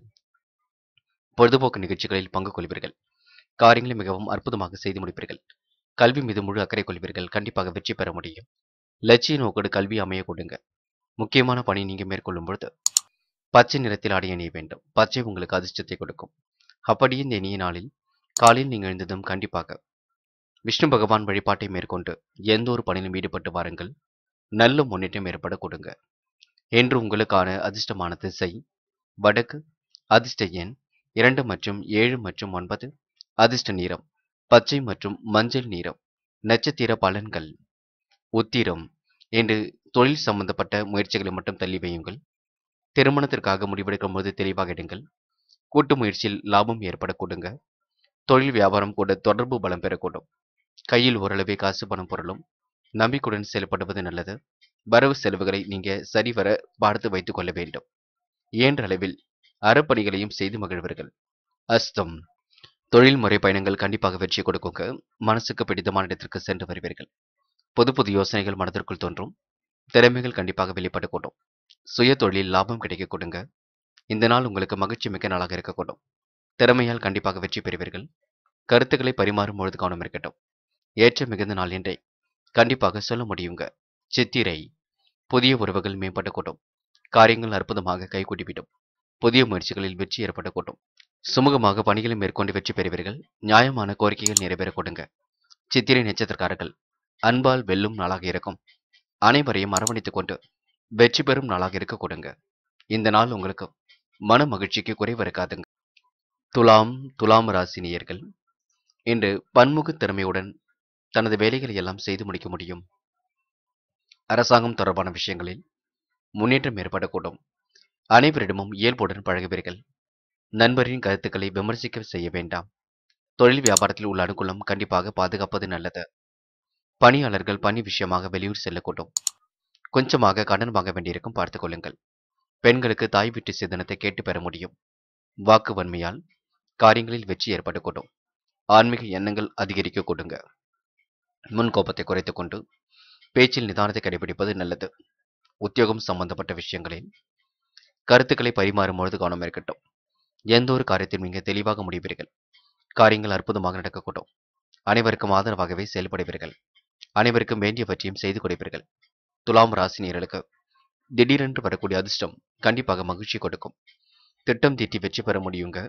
S1: பொழுதுபோக்கு நிகழ்ச்சிகளில் பங்கு கொள்வீர்கள் காரியங்களை மிகவும் அற்புதமாக செய்து முடிப்பீர்கள் கல்வி மீது முழு அக்கறை கொள்வீர்கள் கண்டிப்பாக வெற்றி பெற முடியும் லட்சிய நோக்கோடு கல்வி அமைய கொடுங்க முக்கியமான பணி நீங்க மேற்கொள்ளும் பொழுது பச்சை நிறத்தில் ஆடை அணிய வேண்டும் பச்சை உங்களுக்கு அதிர்ஷ்டத்தை கொடுக்கும் அப்படியே இந்த இனிய நாளில் காலையில் நீங்கள் எழுந்ததும் கண்டிப்பாக விஷ்ணு பகவான் வழிபாட்டை மேற்கொண்டு எந்த ஒரு பணியிலும் ஈடுபட்டு வாருங்கள் நல்ல முன்னேற்றம் ஏற்பட கொடுங்க என்று உங்களுக்கான அதிர்ஷ்டமான திசை வடக்கு அதிர்ஷ்ட எண் இரண்டு மற்றும் ஏழு மற்றும் ஒன்பது அதிர்ஷ்ட நிறம் பச்சை மற்றும் மஞ்சள் நிறம் நட்சத்திர பலன்கள் உத்திரம் என்று தொழில் சம்பந்தப்பட்ட முயற்சிகளை மட்டும் தள்ளி வையுங்கள் திருமணத்திற்காக முடிவெடுக்கும் போது தெளிவாக எடுங்கள் கூட்டு முயற்சியில் லாபம் ஏற்பட கொடுங்க தொழில் வியாபாரம் கூட தொடர்பு பலம் பெறக்கூடும் கையில் ஓரளவே காசு பணம் பொருளும் நம்பிக்கையுடன் செயல்படுவது நல்லது வரவு செலவுகளை நீங்க சரிவர பார்த்து வைத்துக் கொள்ள வேண்டும் இயன்ற அளவில் அறப்பணிகளையும் செய்து மகிழ்வர்கள் அஸ்தம் தொழில் முறை பயணங்கள் கண்டிப்பாக வெற்றி கொடுக்குங்க மனசுக்கு பிடித்தமான இடத்திற்கு சென்று வருவீர்கள் புது புது யோசனைகள் மனதிற்குள் தோன்றும் திறமைகள் கண்டிப்பாக வெளிப்படக்கூடும் சுய தொழிலில் லாபம் கிடைக்க கொடுங்க இந்த நாள் உங்களுக்கு மகிழ்ச்சி மிக்க நாளாக இருக்கக்கூடும் திறமையால் கண்டிப்பாக வெற்றி பெறுவீர்கள் கருத்துக்களை பரிமாறும் பொழுது கவனம் இருக்கட்டும் ஏற்ற மிகுந்த நாள் என்றே கண்டிப்பாக சொல்ல முடியுங்க சித்திரை புதிய உறவுகள் மேம்படக்கூடும் காரியங்கள் அற்புதமாக கைகூடிவிடும் புதிய முயற்சிகளில் வெற்றி ஏற்படக்கூடும் சுமூகமாக பணிகளை மேற்கொண்டு வெற்றி பெறுவீர்கள் நியாயமான கோரிக்கைகள் நிறைவேற கொடுங்க சித்திரை நட்சத்திரக்காரர்கள் அன்பால் வெல்லும் நாளாக இருக்கும் அனைவரையும் அரவணைத்துக் கொண்டு வெற்றி பெறும் நாளாக இருக்க கொடுங்க இந்த நாள் உங்களுக்கு மன மகிழ்ச்சிக்கு குறைவு இருக்காதுங்க துலாம் துலாம் ராசி நேயர்கள் இன்று பன்முக திறமையுடன் தனது வேலைகளை எல்லாம் செய்து முடிக்க முடியும் அரசாங்கம் தொடர்பான விஷயங்களில் முன்னேற்றம் ஏற்படக்கூடும் அனைவரிடமும் இயல்புடன் பழகுவீர்கள் நண்பரின் கருத்துக்களை விமர்சிக்க செய்ய வேண்டாம் தொழில் வியாபாரத்தில் உள்ள அனுகூலம் கண்டிப்பாக பாதுகாப்பது நல்லது பணியாளர்கள் பணி விஷயமாக வெளியூர் செல்லக்கூடும் கொஞ்சமாக கடன் வாங்க வேண்டியிருக்கும் பார்த்துக் கொள்ளுங்கள் பெண்களுக்கு தாய் வீட்டு சிதனத்தை கேட்டு பெற முடியும் வாக்கு வன்மையால் காரியங்களில் வெற்றி ஏற்படக்கூடும் ஆன்மீக எண்ணங்கள் அதிகரிக்க கொடுங்க முன்கோபத்தை குறைத்துக் கொண்டு பேச்சில் நிதானத்தை கடைபிடிப்பது நல்லது உத்தியோகம் சம்பந்தப்பட்ட விஷயங்களில் கருத்துக்களை பரிமாறும் பொழுது கவனம் இருக்கட்டும் எந்த ஒரு காரியத்தையும் நீங்கள் தெளிவாக முடிவீர்கள் காரியங்கள் அற்புதமாக நடக்கக்கூடும் அனைவருக்கும் ஆதரவாகவே செயல்படுவீர்கள் அனைவருக்கும் வேண்டியவற்றையும் செய்து கொடுப்பீர்கள் துலாம் ராசினியர்களுக்கு திடீரென்று வரக்கூடிய அதிர்ஷ்டம் கண்டிப்பாக மகிழ்ச்சி கொடுக்கும் திட்டம் தீட்டி வெற்றி பெற முடியுங்க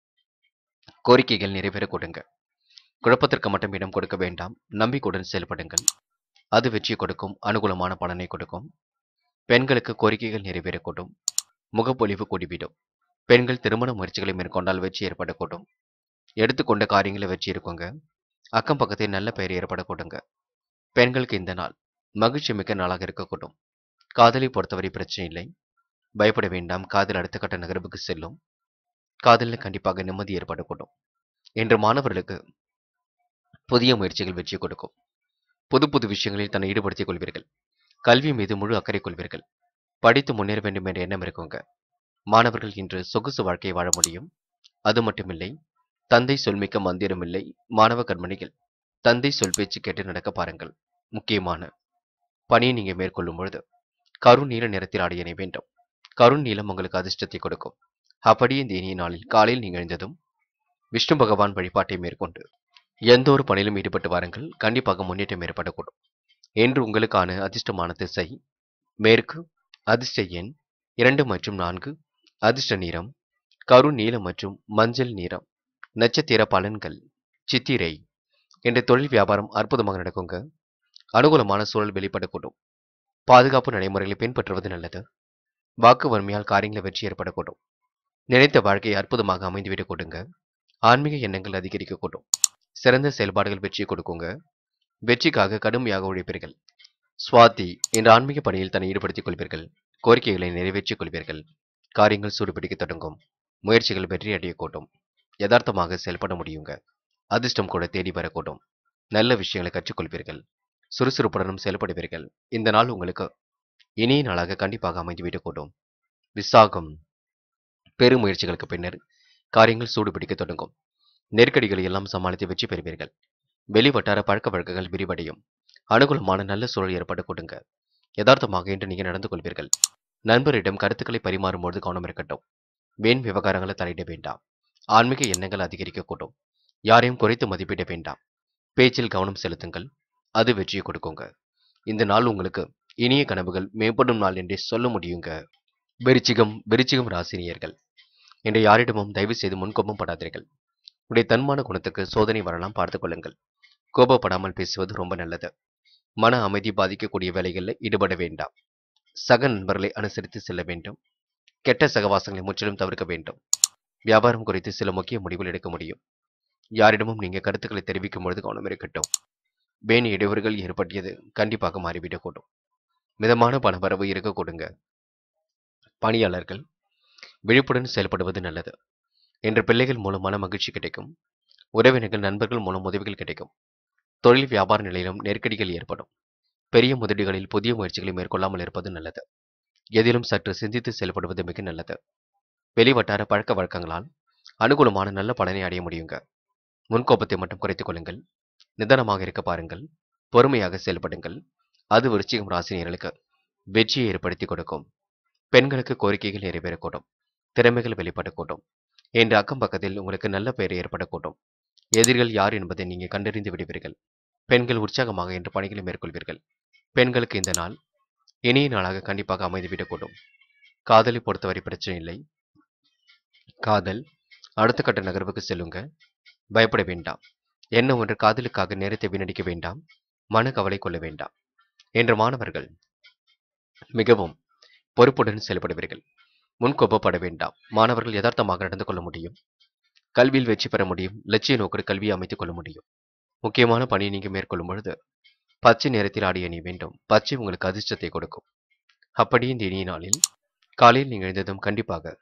S1: கோரிக்கைகள் நிறைவேற கொடுங்க குழப்பத்திற்கு மட்டும் இடம் கொடுக்க வேண்டாம் நம்பிக்கையுடன் செயல்படுங்கள் அது வெற்றி கொடுக்கும் அனுகூலமான பலனை கொடுக்கும் பெண்களுக்கு கோரிக்கைகள் நிறைவேறக்கூடும் முகப்பொலிவு கூடிவிடும் பெண்கள் திருமண முயற்சிகளை மேற்கொண்டால் வெற்றி ஏற்படக்கூடும் எடுத்துக்கொண்ட காரியங்களை வெற்றி இருக்குங்க அக்கம் பக்கத்தில் நல்ல பெயர் ஏற்படக்கூடுங்க பெண்களுக்கு இந்த நாள் மகிழ்ச்சி மிக்க நாளாக இருக்கக்கூடும் காதலை பொறுத்தவரை பிரச்சனை இல்லை பயப்பட வேண்டாம் காதல் அடுத்த கட்ட நகர்வுக்கு செல்லும் காதலில் கண்டிப்பாக நிம்மதி ஏற்படக்கூடும் என்று மாணவர்களுக்கு புதிய முயற்சிகள் வெற்றி கொடுக்கும் புது புது விஷயங்களில் தன்னை ஈடுபடுத்திக் கொள்வீர்கள் கல்வி மீது முழு அக்கறை கொள்வீர்கள் படித்து முன்னேற வேண்டும் என்ற எண்ணம் இருக்குங்க மாணவர்கள் இன்று சொகுசு வாழ்க்கையை வாழ முடியும் அது மட்டுமில்லை தந்தை சொல்மிக்க மந்திரம் இல்லை மாணவ கண்மணிகள் தந்தை சொல் பேச்சு கேட்டு நடக்க பாருங்கள் முக்கியமான பணியை நீங்க மேற்கொள்ளும் பொழுது கருண் நீல நிறத்தில் ஆடையணை வேண்டும் கருண் நீலம் உங்களுக்கு அதிர்ஷ்டத்தை கொடுக்கும் அப்படியே இந்த இனிய நாளில் காலையில் நீங்கள் எழுந்ததும் விஷ்ணு பகவான் வழிபாட்டை மேற்கொண்டு எந்த ஒரு பணியிலும் ஈடுபட்டு வாருங்கள் கண்டிப்பாக முன்னேற்றம் ஏற்படக்கூடும் என்று உங்களுக்கான அதிர்ஷ்டமான திசை மேற்கு அதிர்ஷ்ட எண் இரண்டு மற்றும் நான்கு அதிர்ஷ்ட நிறம் கரு நீலம் மற்றும் மஞ்சள் நிறம் நட்சத்திர பலன்கள் சித்திரை என்ற தொழில் வியாபாரம் அற்புதமாக நடக்குங்க அனுகூலமான சூழல் வெளிப்படக்கூடும் பாதுகாப்பு நடைமுறைகளை பின்பற்றுவது நல்லது வாக்கு வன்மையால் காரியங்களை வெற்றி ஏற்படக்கூடும் நினைத்த வாழ்க்கை அற்புதமாக அமைந்துவிடக் கொடுங்க ஆன்மீக எண்ணங்கள் அதிகரிக்கக்கூடும் சிறந்த செயல்பாடுகள் வெற்றியை கொடுக்குங்க வெற்றிக்காக கடுமையாக உழைப்பீர்கள் சுவாதி என்ற ஆன்மீக பணியில் தன்னை ஈடுபடுத்திக் கொள்வீர்கள் கோரிக்கைகளை நிறைவேற்றிக் கொள்வீர்கள் காரியங்கள் சூடுபிடிக்க தொடங்கும் முயற்சிகள் வெற்றி அடையக்கூடும் யதார்த்தமாக செயல்பட முடியுங்க அதிர்ஷ்டம் கூட தேடி வரக்கூடும் நல்ல விஷயங்களை கற்றுக்கொள்வீர்கள் சுறுசுறுப்புடனும் செயல்படுவீர்கள் இந்த நாள் உங்களுக்கு இனிய நாளாக கண்டிப்பாக அமைந்துவிடக்கூடும் விசாகம் பெருமுயற்சிகளுக்கு பின்னர் காரியங்கள் சூடுபிடிக்க தொடங்கும் நெருக்கடிகளை எல்லாம் சமாளித்து வெற்றி பெறுவீர்கள் வெளிவட்டார பழக்க வழக்கங்கள் விரிவடையும் அனுகூலமான நல்ல சூழல் ஏற்பட கொடுங்க யதார்த்தமாக இன்று நீங்கள் நடந்து கொள்வீர்கள் நண்பரிடம் கருத்துக்களை பரிமாறும்போது கவனம் இருக்கட்டும் வீண் விவகாரங்களை தலையிட வேண்டாம் ஆன்மீக எண்ணங்கள் அதிகரிக்கக்கூடும் யாரையும் குறைத்து மதிப்பிட வேண்டாம் பேச்சில் கவனம் செலுத்துங்கள் அது வெற்றியை கொடுக்குங்க இந்த நாள் உங்களுக்கு இனிய கனவுகள் மேம்படும் நாள் என்றே சொல்ல முடியுங்க விருச்சிகம் விருச்சிகம் ராசினியர்கள் இன்று யாரிடமும் தயவு செய்து முன்கோபம் படாதீர்கள் உடைய தன்மான குணத்துக்கு சோதனை வரலாம் பார்த்துக் கொள்ளுங்கள் கோபப்படாமல் பேசுவது ரொம்ப நல்லது மன அமைதி பாதிக்கக்கூடிய வேலைகளில் ஈடுபட வேண்டாம் சக நண்பர்களை அனுசரித்து செல்ல வேண்டும் கெட்ட சகவாசங்களை முற்றிலும் தவிர்க்க வேண்டும் வியாபாரம் குறித்து சில முக்கிய முடிவுகள் எடுக்க முடியும் யாரிடமும் நீங்க கருத்துக்களை தெரிவிக்கும் பொழுது கவனம் இருக்கட்டும் வேணி இடையூறுகள் ஏற்பட்டியது கண்டிப்பாக மாறிவிடக்கூடும் மிதமான பணவரவு இருக்க கொடுங்க பணியாளர்கள் விழிப்புடன் செயல்படுவது நல்லது என்ற பிள்ளைகள் மூலம் மன மகிழ்ச்சி கிடைக்கும் உறவினர்கள் நண்பர்கள் மூலம் உதவிகள் கிடைக்கும் தொழில் வியாபார நிலையிலும் நெருக்கடிகள் ஏற்படும் பெரிய முதலீடுகளில் புதிய முயற்சிகளை மேற்கொள்ளாமல் இருப்பது நல்லது எதிலும் சற்று சிந்தித்து செயல்படுவது மிக நல்லது வெளிவட்டார பழக்க வழக்கங்களால் அனுகூலமான நல்ல பலனை அடைய முடியுங்க முன்கோபத்தை மட்டும் குறைத்துக் கொள்ளுங்கள் நிதானமாக இருக்க பாருங்கள் பொறுமையாக செயல்படுங்கள் அது விருச்சிகம் ராசினியர்களுக்கு வெற்றியை ஏற்படுத்தி கொடுக்கும் பெண்களுக்கு கோரிக்கைகள் நிறைவேறக்கூடும் திறமைகள் வெளிப்படக்கூடும் என்ற அக்கம் பக்கத்தில் உங்களுக்கு நல்ல பெயர் ஏற்படக்கூடும் எதிரிகள் யார் என்பதை நீங்க கண்டறிந்து விடுவீர்கள் பெண்கள் உற்சாகமாக என்று பணிகளை மேற்கொள்வீர்கள் பெண்களுக்கு இந்த நாள் இனிய நாளாக கண்டிப்பாக அமைந்துவிடக்கூடும் காதலை பொறுத்தவரை பிரச்சனை இல்லை காதல் அடுத்த கட்ட நகர்வுக்கு செல்லுங்க பயப்பட வேண்டாம் என்ன ஒன்று காதலுக்காக நேரத்தை வீணடிக்க வேண்டாம் மன கவலை கொள்ள வேண்டாம் என்ற மாணவர்கள் மிகவும் பொறுப்புடன் செயல்படுவீர்கள் முன்கோபப்பட வேண்டாம் மாணவர்கள் யதார்த்தமாக நடந்து கொள்ள முடியும் கல்வியில் வெற்றி பெற முடியும் லட்சிய நோக்கோடு கல்வியை அமைத்துக் கொள்ள முடியும் முக்கியமான பணியை நீங்க மேற்கொள்ளும் பொழுது பச்சை நிறத்தில் ஆடிய அணி வேண்டும் பச்சை உங்களுக்கு அதிர்ஷ்டத்தை கொடுக்கும் அப்படி இந்த இனிய நாளில் காலையில் நீங்கள் எழுந்ததும் கண்டிப்பாக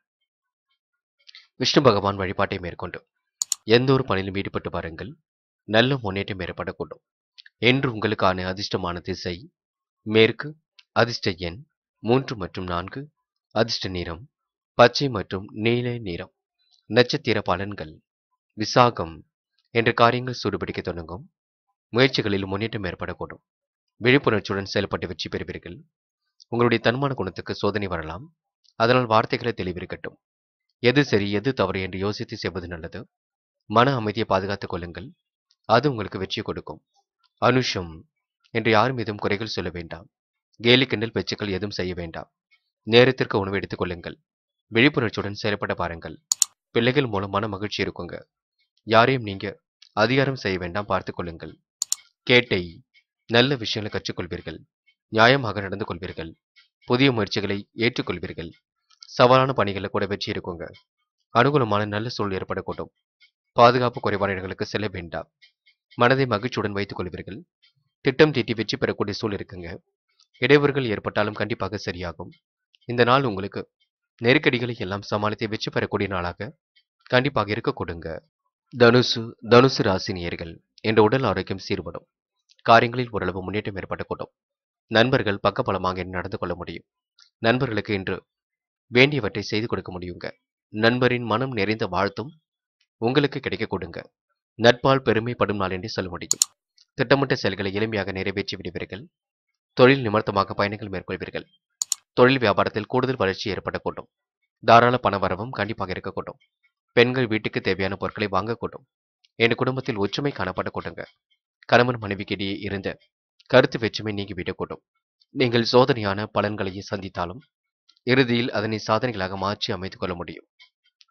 S1: விஷ்ணு பகவான் வழிபாட்டை மேற்கொண்டு எந்த ஒரு பணியிலும் ஈடுபட்டு பாருங்கள் நல்ல முன்னேற்றம் ஏற்படக்கூடும் என்று உங்களுக்கான அதிர்ஷ்டமான திசை மேற்கு அதிர்ஷ்ட எண் மூன்று மற்றும் நான்கு அதிர்ஷ்ட நிறம் பச்சை மற்றும் நீல நிறம் நட்சத்திர பலன்கள் விசாகம் என்ற காரியங்கள் சூடுபிடிக்க தொடங்கும் முயற்சிகளில் முன்னேற்றம் ஏற்படக்கூடும் விழிப்புணர்ச்சியுடன் செயல்பட்டு வெற்றி பெறுவீர்கள் உங்களுடைய தன்மான குணத்துக்கு சோதனை வரலாம் அதனால் வார்த்தைகளை தெளிவிருக்கட்டும் எது சரி எது தவறு என்று யோசித்து செய்வது நல்லது மன அமைதியை பாதுகாத்துக் கொள்ளுங்கள் அது உங்களுக்கு வெற்றி கொடுக்கும் அனுஷம் என்று யார் மீதும் குறைகள் சொல்ல வேண்டாம் கேலி கிண்டல் பேச்சுக்கள் எதுவும் செய்ய வேண்டாம் நேரத்திற்கு உணவு எடுத்துக் கொள்ளுங்கள் விழிப்புணர்ச்சியுடன் செயல்பட பாருங்கள் பிள்ளைகள் மூலம் மன மகிழ்ச்சி இருக்குங்க யாரையும் நீங்க அதிகாரம் செய்ய வேண்டாம் பார்த்துக் கொள்ளுங்கள் கேட்டை நல்ல விஷயங்களை கற்றுக்கொள்வீர்கள் நியாயமாக நடந்து கொள்வீர்கள் புதிய முயற்சிகளை ஏற்றுக்கொள்வீர்கள் சவாலான பணிகளில் கூட வெற்றி இருக்குங்க அனுகூலமான நல்ல சூழல் ஏற்படக்கூடும் பாதுகாப்பு குறைவான இடங்களுக்கு செல்ல வேண்டாம் மனதை மகிழ்ச்சியுடன் வைத்துக் கொள்வீர்கள் திட்டம் தீட்டி வெற்றி பெறக்கூடிய சூழல் இருக்குங்க இடையூறுகள் ஏற்பட்டாலும் கண்டிப்பாக சரியாகும் இந்த நாள் உங்களுக்கு நெருக்கடிகளை எல்லாம் சமாளித்து வெற்றி பெறக்கூடிய நாளாக கண்டிப்பாக இருக்க கொடுங்க தனுசு தனுசு ராசினியர்கள் என்ற உடல் ஆரோக்கியம் சீர்படும் காரியங்களில் ஓரளவு முன்னேற்றம் ஏற்படக்கூடும் நண்பர்கள் பக்கபலமாக நடந்து கொள்ள முடியும் நண்பர்களுக்கு இன்று வேண்டியவற்றை செய்து கொடுக்க முடியுங்க நண்பரின் மனம் நிறைந்த வாழ்த்தும் உங்களுக்கு கிடைக்க கொடுங்க நட்பால் பெருமைப்படும் நாள் என்று சொல்ல முடியும் திட்டமிட்ட செயல்களை எளிமையாக நிறைவேற்றி விடுவீர்கள் தொழில் நிமித்தமாக பயணங்கள் மேற்கொள்வீர்கள் தொழில் வியாபாரத்தில் கூடுதல் வளர்ச்சி ஏற்படக்கூடும் தாராள பண வரவும் கண்டிப்பாக இருக்கக்கூடும் பெண்கள் வீட்டுக்கு தேவையான பொருட்களை வாங்கக்கூடும் என் குடும்பத்தில் ஒற்றுமை காணப்படக்கூடுங்க கணவன் மனைவிக்கு இடையே இருந்த கருத்து வேற்றுமை நீங்கிவிடக்கூடும் நீங்கள் சோதனையான பலன்களை சந்தித்தாலும் இறுதியில் அதனை சாதனைகளாக மாற்றி அமைத்துக் கொள்ள முடியும்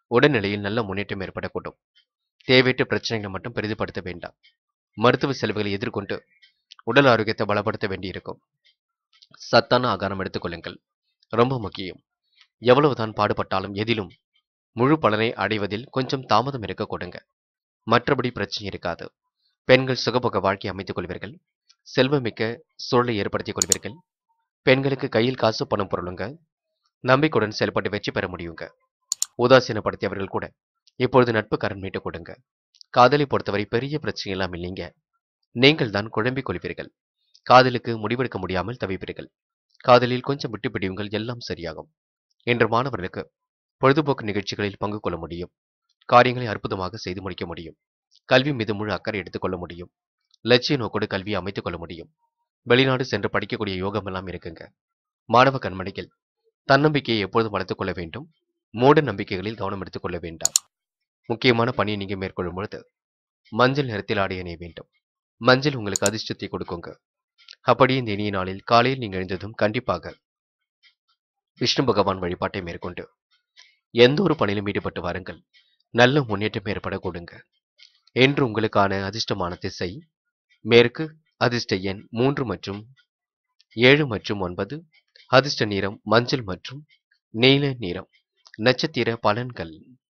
S1: உடல்நிலையில் நல்ல முன்னேற்றம் ஏற்படக்கூடும் தேவையற்ற பிரச்சனைகளை மட்டும் பெரிதுபடுத்த வேண்டாம் மருத்துவ செலவுகளை எதிர்கொண்டு உடல் ஆரோக்கியத்தை பலப்படுத்த வேண்டியிருக்கும் சத்தான ஆகாரம் எடுத்துக்கொள்ளுங்கள் ரொம்ப முக்கியம் எவ்வளவுதான் பாடுபட்டாலும் எதிலும் முழு பலனை அடைவதில் கொஞ்சம் தாமதம் இருக்க கொடுங்க மற்றபடி பிரச்சனை இருக்காது பெண்கள் சுகபோக வாழ்க்கை அமைத்துக் கொள்வீர்கள் செல்வமிக்க சூழலை ஏற்படுத்திக் கொள்வீர்கள் பெண்களுக்கு கையில் காசு பணம் பொருளுங்க நம்பிக்கையுடன் செயல்பட்டு வெற்றி பெற முடியுங்க உதாசீனப்படுத்தியவர்கள் கூட இப்பொழுது நட்பு கரண் மீட்டு கொடுங்க காதலை பொறுத்தவரை பெரிய பிரச்சனை எல்லாம் இல்லைங்க நீங்கள் தான் குழம்பிக் கொள்வீர்கள் காதலுக்கு முடிவெடுக்க முடியாமல் தவிப்பீர்கள் காதலில் கொஞ்சம் விட்டு பிடிவுங்கள் எல்லாம் சரியாகும் இன்று மாணவர்களுக்கு பொழுதுபோக்கு நிகழ்ச்சிகளில் பங்கு கொள்ள முடியும் காரியங்களை அற்புதமாக செய்து முடிக்க முடியும் கல்வி மீது முழு அக்கறை எடுத்துக்கொள்ள முடியும் லட்சிய நோக்கோடு கல்வியை அமைத்துக் கொள்ள முடியும் வெளிநாடு சென்று படிக்கக்கூடிய யோகம் எல்லாம் இருக்குங்க மாணவ கண்மணிகள் தன்னம்பிக்கையை எப்பொழுதும் வளர்த்துக் கொள்ள வேண்டும் மூட நம்பிக்கைகளில் கவனம் எடுத்துக் கொள்ள வேண்டாம் முக்கியமான பணியை நீங்க மேற்கொள்ளும் பொழுது மஞ்சள் நிறத்தில் ஆடை அணிய வேண்டும் மஞ்சள் உங்களுக்கு அதிர்ஷ்டத்தை கொடுக்குங்க அப்படியே இந்த இனிய நாளில் காலையில் நீங்க எழுந்ததும் கண்டிப்பாக விஷ்ணு பகவான் வழிபாட்டை மேற்கொண்டு எந்த ஒரு பணியிலும் ஈடுபட்டு வாருங்கள் நல்ல முன்னேற்றம் ஏற்பட கொடுங்க என்று உங்களுக்கான அதிர்ஷ்டமான திசை மேற்கு அதிர்ஷ்ட எண் மூன்று மற்றும் ஏழு மற்றும் ஒன்பது அதிர்ஷ்ட நிறம் மஞ்சள் மற்றும் நீல நிறம் நட்சத்திர பலன்கள்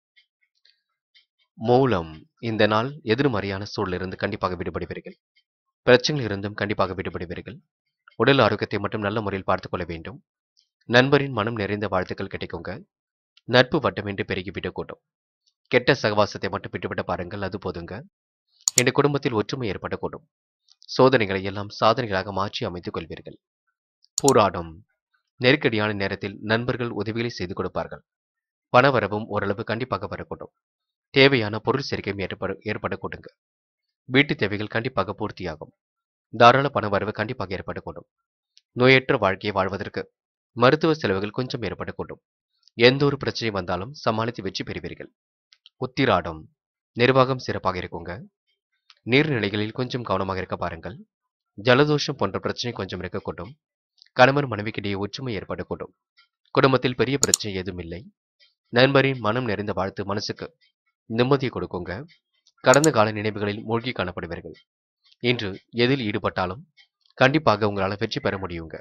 S1: மூலம் இந்த நாள் எதிர்மறையான சூழலிருந்து கண்டிப்பாக விடுபடுவீர்கள் பிரச்சனையில் இருந்தும் கண்டிப்பாக விடுபடுவீர்கள் உடல் ஆரோக்கியத்தை மட்டும் நல்ல முறையில் பார்த்துக் கொள்ள வேண்டும் நண்பரின் மனம் நிறைந்த வாழ்த்துக்கள் கிடைக்குங்க நட்பு வட்டமின்றி பெருகிவிடக் கூடும் கெட்ட சகவாசத்தை மட்டும் விட்டுவிட பாருங்கள் அது போதுங்க என் குடும்பத்தில் ஒற்றுமை ஏற்படக்கூடும் சோதனைகளை எல்லாம் சாதனைகளாக மாற்றி அமைத்துக் கொள்வீர்கள் போராடும் நெருக்கடியான நேரத்தில் நண்பர்கள் உதவிகளை செய்து கொடுப்பார்கள் பணவரவும் ஓரளவு கண்டிப்பாக வரக்கூடும் தேவையான பொருள் சேர்க்கையும் ஏற்பட ஏற்படக்கூடுங்க வீட்டு தேவைகள் கண்டிப்பாக பூர்த்தியாகும் தாராள பணவரவு கண்டிப்பாக ஏற்படக்கூடும் நோயற்ற வாழ்க்கையை வாழ்வதற்கு மருத்துவ செலவுகள் கொஞ்சம் ஏற்படக்கூடும் எந்த ஒரு பிரச்சனை வந்தாலும் சமாளித்து வெற்றி பெறுவீர்கள் உத்திராடம் நிர்வாகம் சிறப்பாக இருக்குங்க நீர்நிலைகளில் கொஞ்சம் கவனமாக இருக்க பாருங்கள் ஜலதோஷம் போன்ற பிரச்சனை கொஞ்சம் இருக்கக்கூடும் கணவன் மனைவிக்கிடையே ஒற்றுமை ஏற்படக்கூடும் குடும்பத்தில் பெரிய பிரச்சனை எதுவும் இல்லை நண்பரின் மனம் நிறைந்த வாழ்த்து மனசுக்கு நிம்மதியை கொடுக்குங்க கடந்த கால நினைவுகளில் மூழ்கி காணப்படுவீர்கள் இன்று எதில் ஈடுபட்டாலும் கண்டிப்பாக உங்களால் வெற்றி பெற முடியுங்க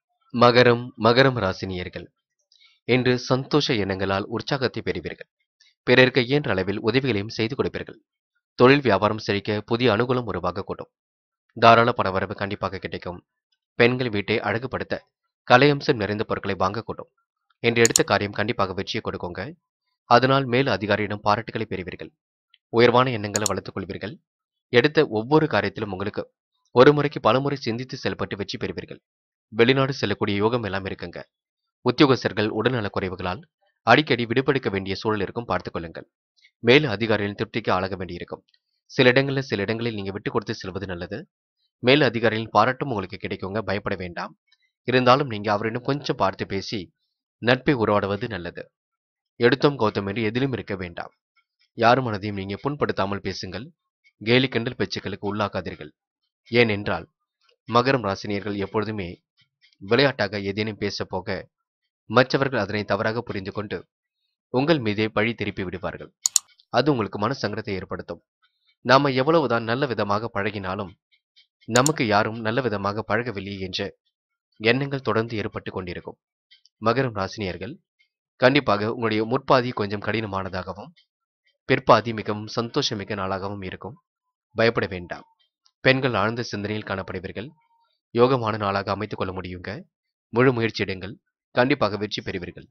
S1: மகரம் மகரம் ராசினியர்கள் இன்று சந்தோஷ எண்ணங்களால் உற்சாகத்தை பெறுவீர்கள் பிறருக்கு இயன்ற அளவில் உதவிகளையும் செய்து கொடுப்பீர்கள் தொழில் வியாபாரம் செழிக்க புதிய அனுகூலம் உருவாகக்கூடும் தாராள பணவரவு கண்டிப்பாக கிடைக்கும் பெண்கள் வீட்டை அழகுபடுத்த கலையம்சம் நிறைந்த பொருட்களை வாங்கக்கூடும் என்று எடுத்த காரியம் கண்டிப்பாக வெற்றியை கொடுக்குங்க அதனால் மேல் அதிகாரியிடம் பாராட்டுகளை பெறுவீர்கள் உயர்வான எண்ணங்களை வளர்த்துக் கொள்வீர்கள் எடுத்த ஒவ்வொரு காரியத்திலும் உங்களுக்கு ஒரு முறைக்கு பலமுறை சிந்தித்து செயல்பட்டு வெற்றி பெறுவீர்கள் வெளிநாடு செல்லக்கூடிய யோகம் எல்லாம் இருக்குங்க உத்தியோகஸ்தர்கள் உடல்நலக் குறைவுகளால் அடிக்கடி விடுபடுக்க வேண்டிய சூழல் இருக்கும் பார்த்துக் கொள்ளுங்கள் மேல் அதிகாரிகளின் திருப்திக்கு ஆளாக வேண்டியிருக்கும் சில இடங்களில் சில இடங்களில் நீங்க விட்டு கொடுத்து செல்வது நல்லது மேல் அதிகாரிகளின் பாராட்டும் உங்களுக்கு கிடைக்குங்க பயப்பட வேண்டாம் இருந்தாலும் நீங்க அவரிடம் கொஞ்சம் பார்த்து பேசி நட்பை உருவாடுவது நல்லது எடுத்தோம் கௌதம் என்று எதிலும் இருக்க வேண்டாம் யார் மனதையும் நீங்க புண்படுத்தாமல் பேசுங்கள் கேலி கிண்டல் பேச்சுக்களுக்கு உள்ளாக்காதீர்கள் ஏனென்றால் மகரம் ராசினியர்கள் எப்பொழுதுமே விளையாட்டாக ஏதேனும் பேச போக மற்றவர்கள் அதனை தவறாக புரிந்து கொண்டு உங்கள் மீதே பழி திருப்பி விடுவார்கள் அது உங்களுக்கு மன சங்கடத்தை ஏற்படுத்தும் நாம எவ்வளவுதான் நல்ல விதமாக பழகினாலும் நமக்கு யாரும் நல்ல விதமாக பழகவில்லை என்ற எண்ணங்கள் தொடர்ந்து ஏற்பட்டு கொண்டிருக்கும் மகரம் ராசினியர்கள் கண்டிப்பாக உங்களுடைய முற்பாதி கொஞ்சம் கடினமானதாகவும் பிற்பாதி மிகவும் சந்தோஷமிக்க நாளாகவும் இருக்கும் பயப்பட வேண்டாம் பெண்கள் ஆழ்ந்த சிந்தனையில் காணப்படுவீர்கள் யோகமான நாளாக அமைத்துக் கொள்ள முடியுங்க முழு முயற்சி எடுங்கள் கண்டிப்பாக வெற்றி பெறுவீர்கள்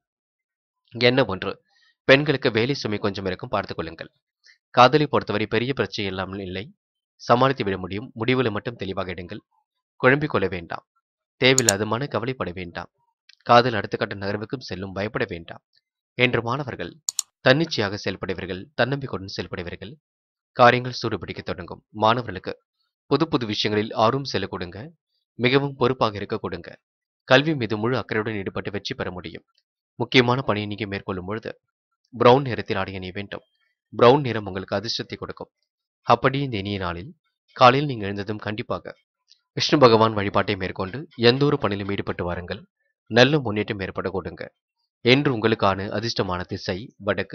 S1: என்ன ஒன்று பெண்களுக்கு வேலை சுமை கொஞ்சம் இருக்கும் பார்த்துக் கொள்ளுங்கள் காதலை பொறுத்தவரை பெரிய பிரச்சனை இல்லாமல் இல்லை சமாளித்து விட முடியும் முடிவில் மட்டும் தெளிவாக எடுங்கள் குழம்பிக் கொள்ள வேண்டாம் தேவையில்லாத மன கவலைப்பட வேண்டாம் காதல் அடுத்த கட்ட நகர்வுக்கும் செல்லும் பயப்பட வேண்டாம் என்று மாணவர்கள் தன்னிச்சையாக செயல்படுவீர்கள் தன்னம்பிக்கையுடன் செயல்படுவீர்கள் காரியங்கள் சூடுபிடிக்க தொடங்கும் மாணவர்களுக்கு புது புது விஷயங்களில் ஆர்வம் செல்ல கொடுங்க மிகவும் பொறுப்பாக இருக்க கொடுங்க கல்வி மீது முழு அக்கறையுடன் ஈடுபட்டு வெற்றி பெற முடியும் முக்கியமான பணியை நீங்க மேற்கொள்ளும் பொழுது பிரவுன் நிறத்தில் ஆடைய அணிய வேண்டும் பிரவுன் நிறம் உங்களுக்கு அதிர்ஷ்டத்தை கொடுக்கும் அப்படி இந்த இனிய நாளில் காலையில் நீங்க எழுந்ததும் கண்டிப்பாக விஷ்ணு பகவான் வழிபாட்டை மேற்கொண்டு எந்த ஒரு பணியிலும் ஈடுபட்டு வாருங்கள் நல்ல முன்னேற்றம் ஏற்பட கொடுங்க என்று உங்களுக்கான அதிர்ஷ்டமான திசை வடக்கு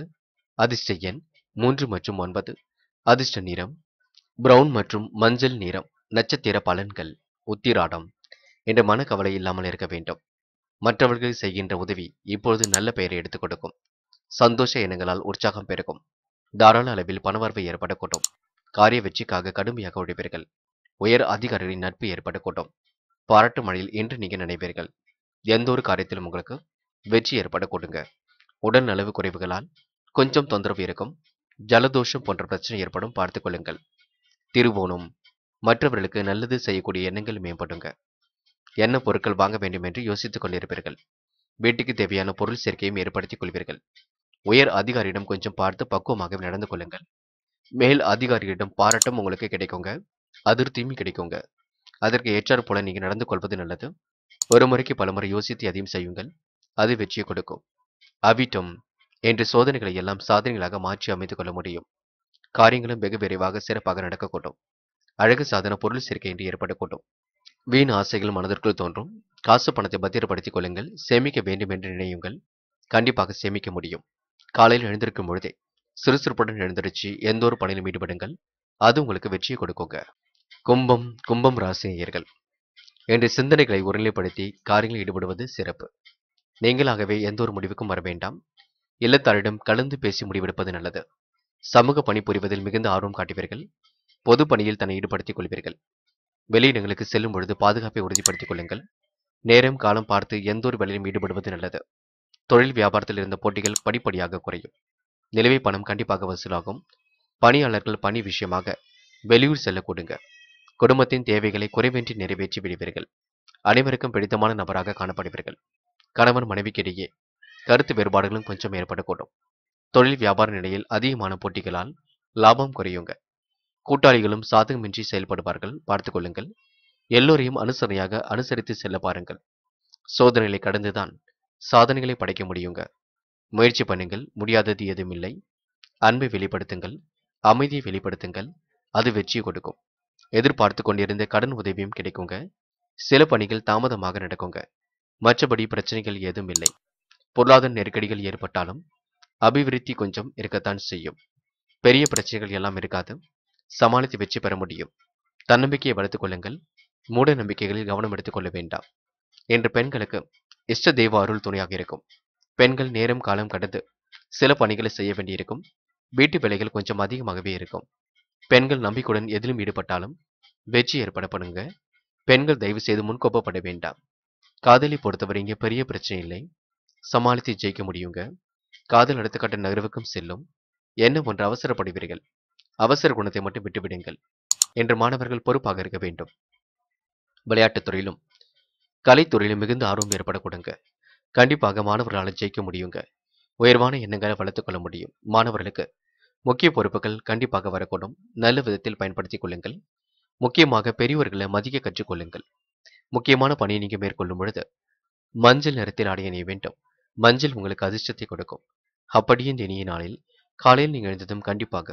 S1: அதிர்ஷ்ட எண் மூன்று மற்றும் ஒன்பது அதிர்ஷ்ட நிறம் பிரவுன் மற்றும் மஞ்சள் நிறம் நட்சத்திர பலன்கள் உத்திராடம் என்ற மனக்கவலை இல்லாமல் இருக்க வேண்டும் மற்றவர்கள் செய்கின்ற உதவி இப்பொழுது நல்ல பெயரை எடுத்துக் கொடுக்கும் சந்தோஷ எண்ணங்களால் உற்சாகம் பெருகும் தாராள அளவில் பணவரவு ஏற்படக்கூடும் காரிய வெற்றிக்காக கடுமையாக உழைப்பீர்கள் உயர் அதிகாரிகளின் நட்பு ஏற்படக்கூடும் பாராட்டு மழையில் இன்று நீங்க நினைவீர்கள் எந்த ஒரு காரியத்திலும் உங்களுக்கு வெற்றி ஏற்படக்கூடுங்க உடல் நலவு குறைவுகளால் கொஞ்சம் தொந்தரவு இருக்கும் ஜலதோஷம் போன்ற பிரச்சனை ஏற்படும் பார்த்துக் கொள்ளுங்கள் திருவோணம் மற்றவர்களுக்கு நல்லது செய்யக்கூடிய எண்ணங்கள் மேம்படுங்க என்ன பொருட்கள் வாங்க வேண்டும் என்று யோசித்துக் கொண்டிருப்பீர்கள் வீட்டுக்கு தேவையான பொருள் சேர்க்கையும் ஏற்படுத்திக் கொள்வீர்கள் உயர் அதிகாரியிடம் கொஞ்சம் பார்த்து பக்குவமாக நடந்து கொள்ளுங்கள் மேல் அதிகாரியிடம் பாராட்டும் உங்களுக்கு கிடைக்குங்க அதிருப்தியும் கிடைக்குங்க அதற்கு ஏற்றாற் போல நீங்க நடந்து கொள்வது நல்லது ஒரு முறைக்கு பலமுறை யோசித்து அதையும் செய்யுங்கள் அது வெற்றியை கொடுக்கும் அவிட்டம் என்ற சோதனைகளை எல்லாம் சாதனைகளாக மாற்றி அமைத்துக் கொள்ள முடியும் காரியங்களும் வெகு விரைவாக சிறப்பாக நடக்கக்கூடும் அழகு சாதன பொருள் சேர்க்கை என்று ஏற்படக்கூடும் வீண் ஆசைகள் மனதிற்குள் தோன்றும் காசு பணத்தை பத்திரப்படுத்திக் கொள்ளுங்கள் சேமிக்க வேண்டும் என்று நினையுங்கள் கண்டிப்பாக சேமிக்க முடியும் காலையில் எழுந்திருக்கும் பொழுதே சுறுசுறுப்புடன் எழுந்திருச்சு எந்த ஒரு பணியிலும் ஈடுபடுங்கள் அது உங்களுக்கு வெற்றியை கொடுக்குங்க கும்பம் கும்பம் ராசினியர்கள் என்ற சிந்தனைகளை ஒருநிலைப்படுத்தி காரியங்களில் ஈடுபடுவது சிறப்பு நீங்களாகவே எந்த ஒரு முடிவுக்கும் வர வேண்டாம் இல்லத்தாரிடம் கலந்து பேசி முடிவெடுப்பது நல்லது சமூக பணி புரிவதில் மிகுந்த ஆர்வம் காட்டுவீர்கள் பொது பணியில் தன்னை ஈடுபடுத்திக் கொள்வீர்கள் வெளியிடங்களுக்கு செல்லும் பொழுது பாதுகாப்பை உறுதிப்படுத்திக் கொள்ளுங்கள் நேரம் காலம் பார்த்து எந்த ஒரு வேலையிலும் ஈடுபடுவது நல்லது தொழில் வியாபாரத்தில் இருந்த போட்டிகள் படிப்படியாக குறையும் நிலுவை பணம் கண்டிப்பாக வசூலாகும் பணியாளர்கள் பணி விஷயமாக வெளியூர் செல்ல கொடுங்க குடும்பத்தின் தேவைகளை குறைவின்றி நிறைவேற்றி விடுவீர்கள் அனைவருக்கும் பிடித்தமான நபராக காணப்படுவீர்கள் கணவன் மனைவிக்கிடையே கருத்து வேறுபாடுகளும் கொஞ்சம் ஏற்படக்கூடும் தொழில் வியாபார நிலையில் அதிகமான போட்டிகளால் லாபம் குறையுங்க கூட்டாளிகளும் சாதகமின்றி செயல்படுவார்கள் பார்த்துக் கொள்ளுங்கள் எல்லோரையும் அனுசரணையாக அனுசரித்து செல்ல பாருங்கள் சோதனைகளை கடந்துதான் சாதனைகளை படைக்க முடியுங்க முயற்சி பண்ணுங்கள் முடியாதது எதுவுமில்லை அன்பை வெளிப்படுத்துங்கள் அமைதியை வெளிப்படுத்துங்கள் அது வெற்றியை கொடுக்கும் எதிர்பார்த்து கொண்டிருந்த கடன் உதவியும் கிடைக்குங்க சில பணிகள் தாமதமாக நடக்குங்க மற்றபடி பிரச்சனைகள் ஏதும் இல்லை பொருளாதார நெருக்கடிகள் ஏற்பட்டாலும் அபிவிருத்தி கொஞ்சம் இருக்கத்தான் செய்யும் பெரிய பிரச்சனைகள் எல்லாம் இருக்காது சமாளித்து வெற்றி பெற முடியும் தன்னம்பிக்கையை வளர்த்துக் கொள்ளுங்கள் மூட நம்பிக்கைகளில் கவனம் எடுத்துக் கொள்ள வேண்டாம் என்று பெண்களுக்கு இஷ்ட தெய்வ அருள் துணையாக இருக்கும் பெண்கள் நேரம் காலம் கடந்து சில பணிகளை செய்ய வேண்டியிருக்கும் வீட்டு வேலைகள் கொஞ்சம் அதிகமாகவே இருக்கும் பெண்கள் நம்பிக்கையுடன் எதிலும் ஈடுபட்டாலும் வெற்றி ஏற்படப்படுங்க பெண்கள் தயவு செய்து முன்கோப்பப்பட வேண்டாம் காதலை பொறுத்தவரை இங்கே பெரிய பிரச்சனை இல்லை சமாளித்து ஜெயிக்க முடியுங்க காதல் அடுத்த கட்ட நகர்வுக்கும் செல்லும் என்ன ஒன்று அவசரப்படுவீர்கள் அவசர குணத்தை மட்டும் விட்டுவிடுங்கள் என்று மாணவர்கள் பொறுப்பாக இருக்க வேண்டும் விளையாட்டுத் துறையிலும் கலைத்துறையிலும் மிகுந்த ஆர்வம் ஏற்படக்கூடுங்க கண்டிப்பாக மாணவர்களால் ஜெயிக்க முடியுங்க உயர்வான எண்ணங்களை வளர்த்துக் கொள்ள முடியும் மாணவர்களுக்கு முக்கிய பொறுப்புகள் கண்டிப்பாக வரக்கூடும் நல்ல விதத்தில் பயன்படுத்திக் கொள்ளுங்கள் முக்கியமாக பெரியவர்களை மதிக்க கற்றுக்கொள்ளுங்கள் முக்கியமான பணியை நீங்க மேற்கொள்ளும் பொழுது மஞ்சள் நிறத்தில் ஆடைய அணிய வேண்டும் மஞ்சள் உங்களுக்கு அதிர்ஷ்டத்தை கொடுக்கும் அப்படியே இந்த இனிய நாளில் காலையில் நீங்கள் எழுந்ததும் கண்டிப்பாக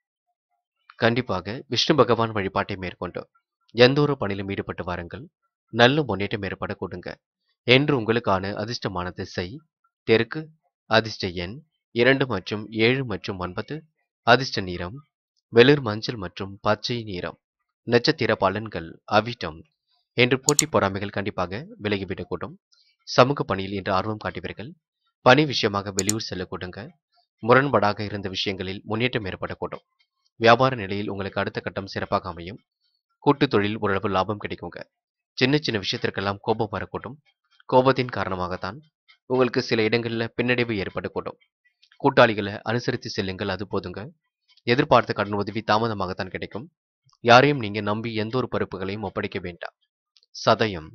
S1: கண்டிப்பாக விஷ்ணு பகவான் வழிபாட்டை மேற்கொண்டு எந்த ஒரு பணியிலும் ஈடுபட்டு வாருங்கள் நல்ல முன்னேற்றம் ஏற்பட கொடுங்க என்று உங்களுக்கான அதிர்ஷ்டமான திசை தெற்கு அதிர்ஷ்ட எண் இரண்டு மற்றும் ஏழு மற்றும் ஒன்பது அதிர்ஷ்ட நிறம் வெளிர் மஞ்சள் மற்றும் பச்சை நிறம் நட்சத்திர பலன்கள் அவிட்டம் என்று போட்டி பொறாமைகள் கண்டிப்பாக விலகிவிடக்கூடும் சமூக பணியில் இன்று ஆர்வம் காட்டுவீர்கள் பணி விஷயமாக வெளியூர் செல்லக்கூடுங்க முரண்பாடாக இருந்த விஷயங்களில் முன்னேற்றம் ஏற்படக்கூடும் வியாபார நிலையில் உங்களுக்கு அடுத்த கட்டம் சிறப்பாக அமையும் கூட்டுத் தொழில் ஓரளவு லாபம் கிடைக்குங்க சின்ன சின்ன விஷயத்திற்கெல்லாம் கோபம் வரக்கூடும் கோபத்தின் காரணமாகத்தான் உங்களுக்கு சில இடங்களில் பின்னடைவு ஏற்படக்கூடும் கூட்டாளிகளை அனுசரித்து செல்லுங்கள் அது போதுங்க எதிர்பார்த்த கடன் உதவி தாமதமாகத்தான் கிடைக்கும் யாரையும் நீங்க நம்பி எந்த ஒரு பொறுப்புகளையும் ஒப்படைக்க வேண்டாம் சதயம்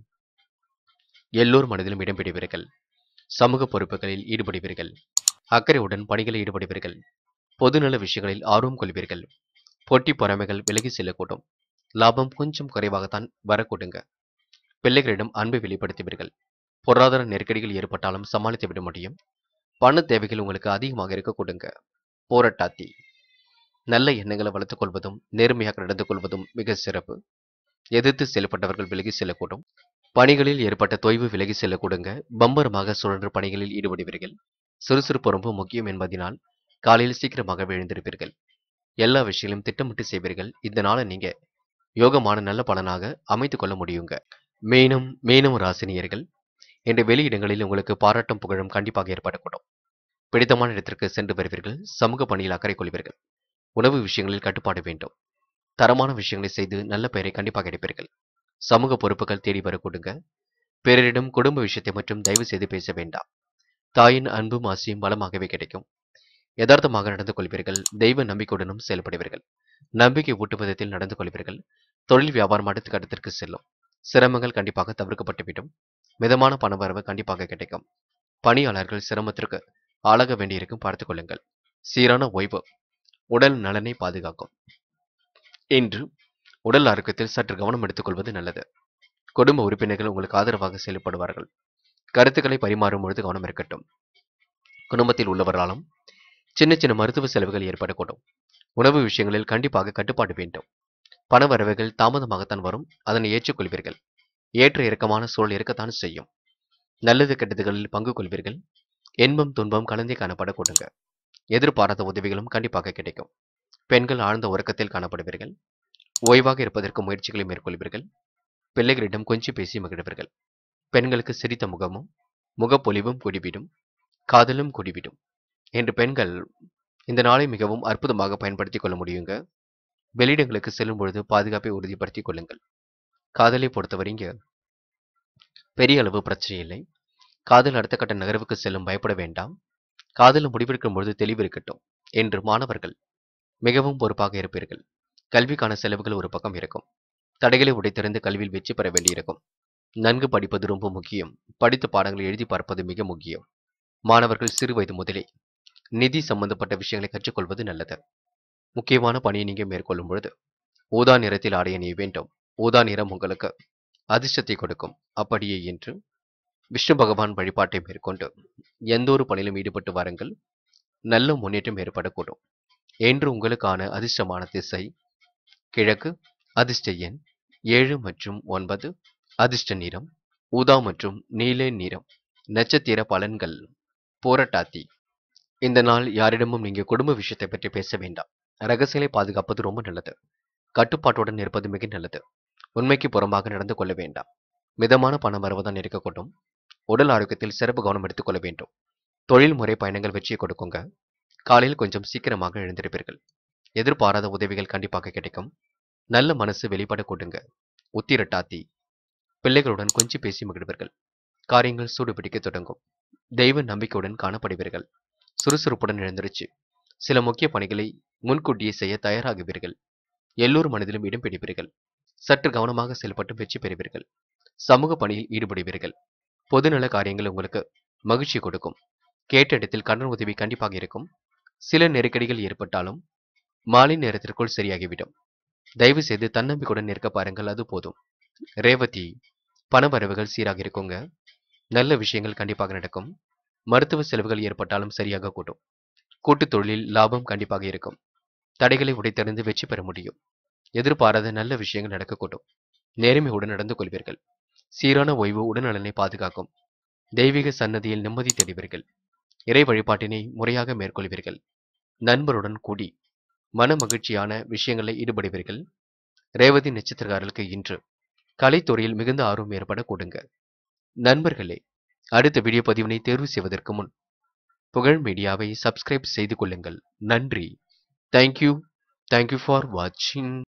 S1: எல்லோர் மனதிலும் இடம் பிடிவீர்கள் சமூக பொறுப்புகளில் ஈடுபடுவீர்கள் அக்கறையுடன் பணிகளில் ஈடுபடுவீர்கள் பொதுநல விஷயங்களில் ஆர்வம் கொள்வீர்கள் போட்டி பொறாமைகள் விலகி செல்லக்கூடும் லாபம் கொஞ்சம் குறைவாகத்தான் வரக்கூடுங்க பிள்ளைகளிடம் அன்பை வெளிப்படுத்துவீர்கள் பொருளாதார நெருக்கடிகள் ஏற்பட்டாலும் சமாளித்து விட முடியும் பண தேவைகள் உங்களுக்கு அதிகமாக இருக்க கொடுங்க போராட்டாத்தி நல்ல எண்ணங்களை வளர்த்துக் கொள்வதும் நேர்மையாக நடந்து கொள்வதும் மிக சிறப்பு எதிர்த்து செயல்பட்டவர்கள் விலகி செல்லக்கூடும் பணிகளில் ஏற்பட்ட தொய்வு விலகி செல்லக்கூடுங்க பம்பரமாக சுழன்று பணிகளில் ஈடுபடுவீர்கள் சுறுசுறுப்பு ரொம்ப முக்கியம் என்பதனால் காலையில் சீக்கிரமாக எழுந்திருப்பீர்கள் எல்லா விஷயங்களையும் திட்டமிட்டு செய்வீர்கள் இந்த நாளை நீங்க யோகமான நல்ல பலனாக அமைத்துக் கொள்ள முடியுங்க மேலும் மேலும் ராசினியர்கள் இன்று வெளியிடங்களில் உங்களுக்கு பாராட்டும் புகழும் கண்டிப்பாக ஏற்படக்கூடும் பிடித்தமான இடத்திற்கு சென்று வருவீர்கள் சமூக பணியில் அக்கறை கொள்வீர்கள் உணவு விஷயங்களில் கட்டுப்பாடு வேண்டும் தரமான விஷயங்களை செய்து நல்ல பெயரை கண்டிப்பாக எடுப்பீர்கள் சமூக பொறுப்புகள் தேடி வரக்கூடுங்க பிறரிடம் குடும்ப விஷயத்தை மட்டும் தயவு செய்து பேச வேண்டாம் தாயின் அன்பும் ஆசையும் பலமாகவே கிடைக்கும் யதார்த்தமாக நடந்து கொள்வீர்கள் தெய்வ நம்பிக்கையுடனும் செயல்படுவீர்கள் நம்பிக்கை ஊட்டும் விதத்தில் நடந்து கொள்வீர்கள் தொழில் வியாபாரம் அடுத்த கட்டத்திற்கு செல்லும் சிரமங்கள் கண்டிப்பாக தவிர்க்கப்பட்டுவிடும் மிதமான பண வரவு கண்டிப்பாக கிடைக்கும் பணியாளர்கள் சிரமத்திற்கு ஆளாக வேண்டியிருக்கும் பார்த்துக் கொள்ளுங்கள் சீரான ஓய்வு உடல் நலனை பாதுகாக்கும் இன்று உடல் ஆரோக்கியத்தில் சற்று கவனம் எடுத்துக்கொள்வது நல்லது குடும்ப உறுப்பினர்கள் உங்களுக்கு ஆதரவாக செயல்படுவார்கள் கருத்துக்களை பரிமாறும் பொழுது கவனம் இருக்கட்டும் குடும்பத்தில் உள்ளவராலும் சின்ன சின்ன மருத்துவ செலவுகள் ஏற்படக்கூடும் உணவு விஷயங்களில் கண்டிப்பாக கட்டுப்பாடு வேண்டும் பண வரவுகள் தாமதமாகத்தான் வரும் அதனை ஏற்றுக்கொள்வீர்கள் ஏற்ற இறக்கமான சூழல் இருக்கத்தான் செய்யும் நல்லது கெட்டதுகளில் பங்கு கொள்வீர்கள் இன்பம் துன்பம் கலந்தே காணப்படக்கூடுங்க எதிர்பாராத உதவிகளும் கண்டிப்பாக கிடைக்கும் பெண்கள் ஆழ்ந்த உறக்கத்தில் காணப்படுவீர்கள் ஓய்வாக இருப்பதற்கு முயற்சிகளை மேற்கொள்வீர்கள் பிள்ளைகளிடம் கொஞ்சம் பேசி மகிழ்வீர்கள் பெண்களுக்கு சிரித்த முகமும் முகப்பொலிவும் கூடிவிடும் காதலும் கூடிவிடும் என்று பெண்கள் இந்த நாளை மிகவும் அற்புதமாக பயன்படுத்திக் கொள்ள முடியுங்க வெளியிடங்களுக்கு செல்லும் பொழுது பாதுகாப்பை உறுதிப்படுத்திக் கொள்ளுங்கள் காதலை பொறுத்தவரைங்க பெரிய அளவு பிரச்சனை இல்லை காதல் அடுத்த கட்ட நகர்வுக்கு செல்லும் பயப்பட வேண்டாம் காதல் முடிவெடுக்கும் பொழுது தெளிவு இருக்கட்டும் என்று மாணவர்கள் மிகவும் பொறுப்பாக இருப்பீர்கள் கல்விக்கான செலவுகள் ஒரு பக்கம் இருக்கும் தடைகளை உடைத்தெறிந்து கல்வியில் வெற்றி பெற வேண்டியிருக்கும் நன்கு படிப்பது ரொம்ப முக்கியம் படித்த பாடங்களை எழுதி பார்ப்பது மிக முக்கியம் மாணவர்கள் சிறு வயது முதலே நிதி சம்பந்தப்பட்ட விஷயங்களை கற்றுக்கொள்வது நல்லது முக்கியமான பணியை நீங்க மேற்கொள்ளும் பொழுது ஊதா நிறத்தில் ஆடைய நீ வேண்டும் ஊதா நிறம் உங்களுக்கு அதிர்ஷ்டத்தை கொடுக்கும் அப்படியே என்று விஷ்ணு பகவான் வழிபாட்டை மேற்கொண்டு எந்த ஒரு பணியிலும் ஈடுபட்டு வாருங்கள் நல்ல முன்னேற்றம் ஏற்படக்கூடும் என்று உங்களுக்கான அதிர்ஷ்டமான திசை கிழக்கு அதிர்ஷ்ட எண் ஏழு மற்றும் ஒன்பது அதிர்ஷ்ட நிறம் ஊதா மற்றும் நீல நிறம் நட்சத்திர பலன்கள் போராட்டாத்தி இந்த நாள் யாரிடமும் நீங்க குடும்ப விஷயத்தை பற்றி பேச வேண்டாம் ரகசியங்களை பாதுகாப்பது ரொம்ப நல்லது கட்டுப்பாட்டுடன் இருப்பது மிக நல்லது உண்மைக்கு புறம்பாக நடந்து கொள்ள வேண்டாம் மிதமான பணம் வருவதான் இருக்கக்கூடும் உடல் ஆரோக்கியத்தில் சிறப்பு கவனம் எடுத்துக்கொள்ள வேண்டும் தொழில் முறை பயணங்கள் வெற்றியை கொடுக்குங்க காலையில் கொஞ்சம் சீக்கிரமாக எழுந்திருப்பீர்கள் எதிர்பாராத உதவிகள் கண்டிப்பாக கிடைக்கும் நல்ல மனசு வெளிப்பட கொடுங்க உத்திரட்டாத்தி பிள்ளைகளுடன் கொஞ்சம் பேசி மகிழ்வீர்கள் காரியங்கள் சூடுபிடிக்க தொடங்கும் தெய்வ நம்பிக்கையுடன் காணப்படுவீர்கள் சுறுசுறுப்புடன் எழுந்திருச்சு சில முக்கிய பணிகளை முன்கூட்டியே செய்ய தயாராகுவீர்கள் எல்லோர் மனதிலும் இடம் பிடிப்பீர்கள் சற்று கவனமாக செயல்பட்டு வெற்றி பெறுவீர்கள் சமூக பணியில் ஈடுபடுவீர்கள் பொதுநல காரியங்கள் உங்களுக்கு மகிழ்ச்சி கொடுக்கும் கேட்ட இடத்தில் கடன் உதவி கண்டிப்பாக இருக்கும் சில நெருக்கடிகள் ஏற்பட்டாலும் மாலை நேரத்திற்குள் சரியாகிவிடும் தயவு செய்து தன்னம்பிக்கையுடன் நிற்க பாருங்கள் அது போதும் ரேவதி பண வரவுகள் சீராக இருக்குங்க நல்ல விஷயங்கள் கண்டிப்பாக நடக்கும் மருத்துவ செலவுகள் ஏற்பட்டாலும் சரியாக கூட்டும் கூட்டுத் தொழிலில் லாபம் கண்டிப்பாக இருக்கும் தடைகளை உடைத்தறிந்து வெற்றி பெற முடியும் எதிர்பாராத நல்ல விஷயங்கள் நடக்கக்கூடும் நேர்மையுடன் நடந்து கொள்வீர்கள் சீரான ஓய்வு உடல்நலனை பாதுகாக்கும் தெய்வீக சன்னதியில் நிம்மதி தேடுவீர்கள் இறை வழிபாட்டினை முறையாக மேற்கொள்வீர்கள் நண்பருடன் கூடி மன மகிழ்ச்சியான விஷயங்களில் ஈடுபடுவீர்கள் ரேவதி நட்சத்திரக்காரர்களுக்கு இன்று கலைத்துறையில் மிகுந்த ஆர்வம் ஏற்பட கொடுங்க நண்பர்களே அடுத்த வீடியோ பதிவினை தேர்வு செய்வதற்கு முன் புகழ் மீடியாவை சப்ஸ்கிரைப் செய்து கொள்ளுங்கள் நன்றி தேங்க்யூ தேங்க்யூ ஃபார் வாட்சிங்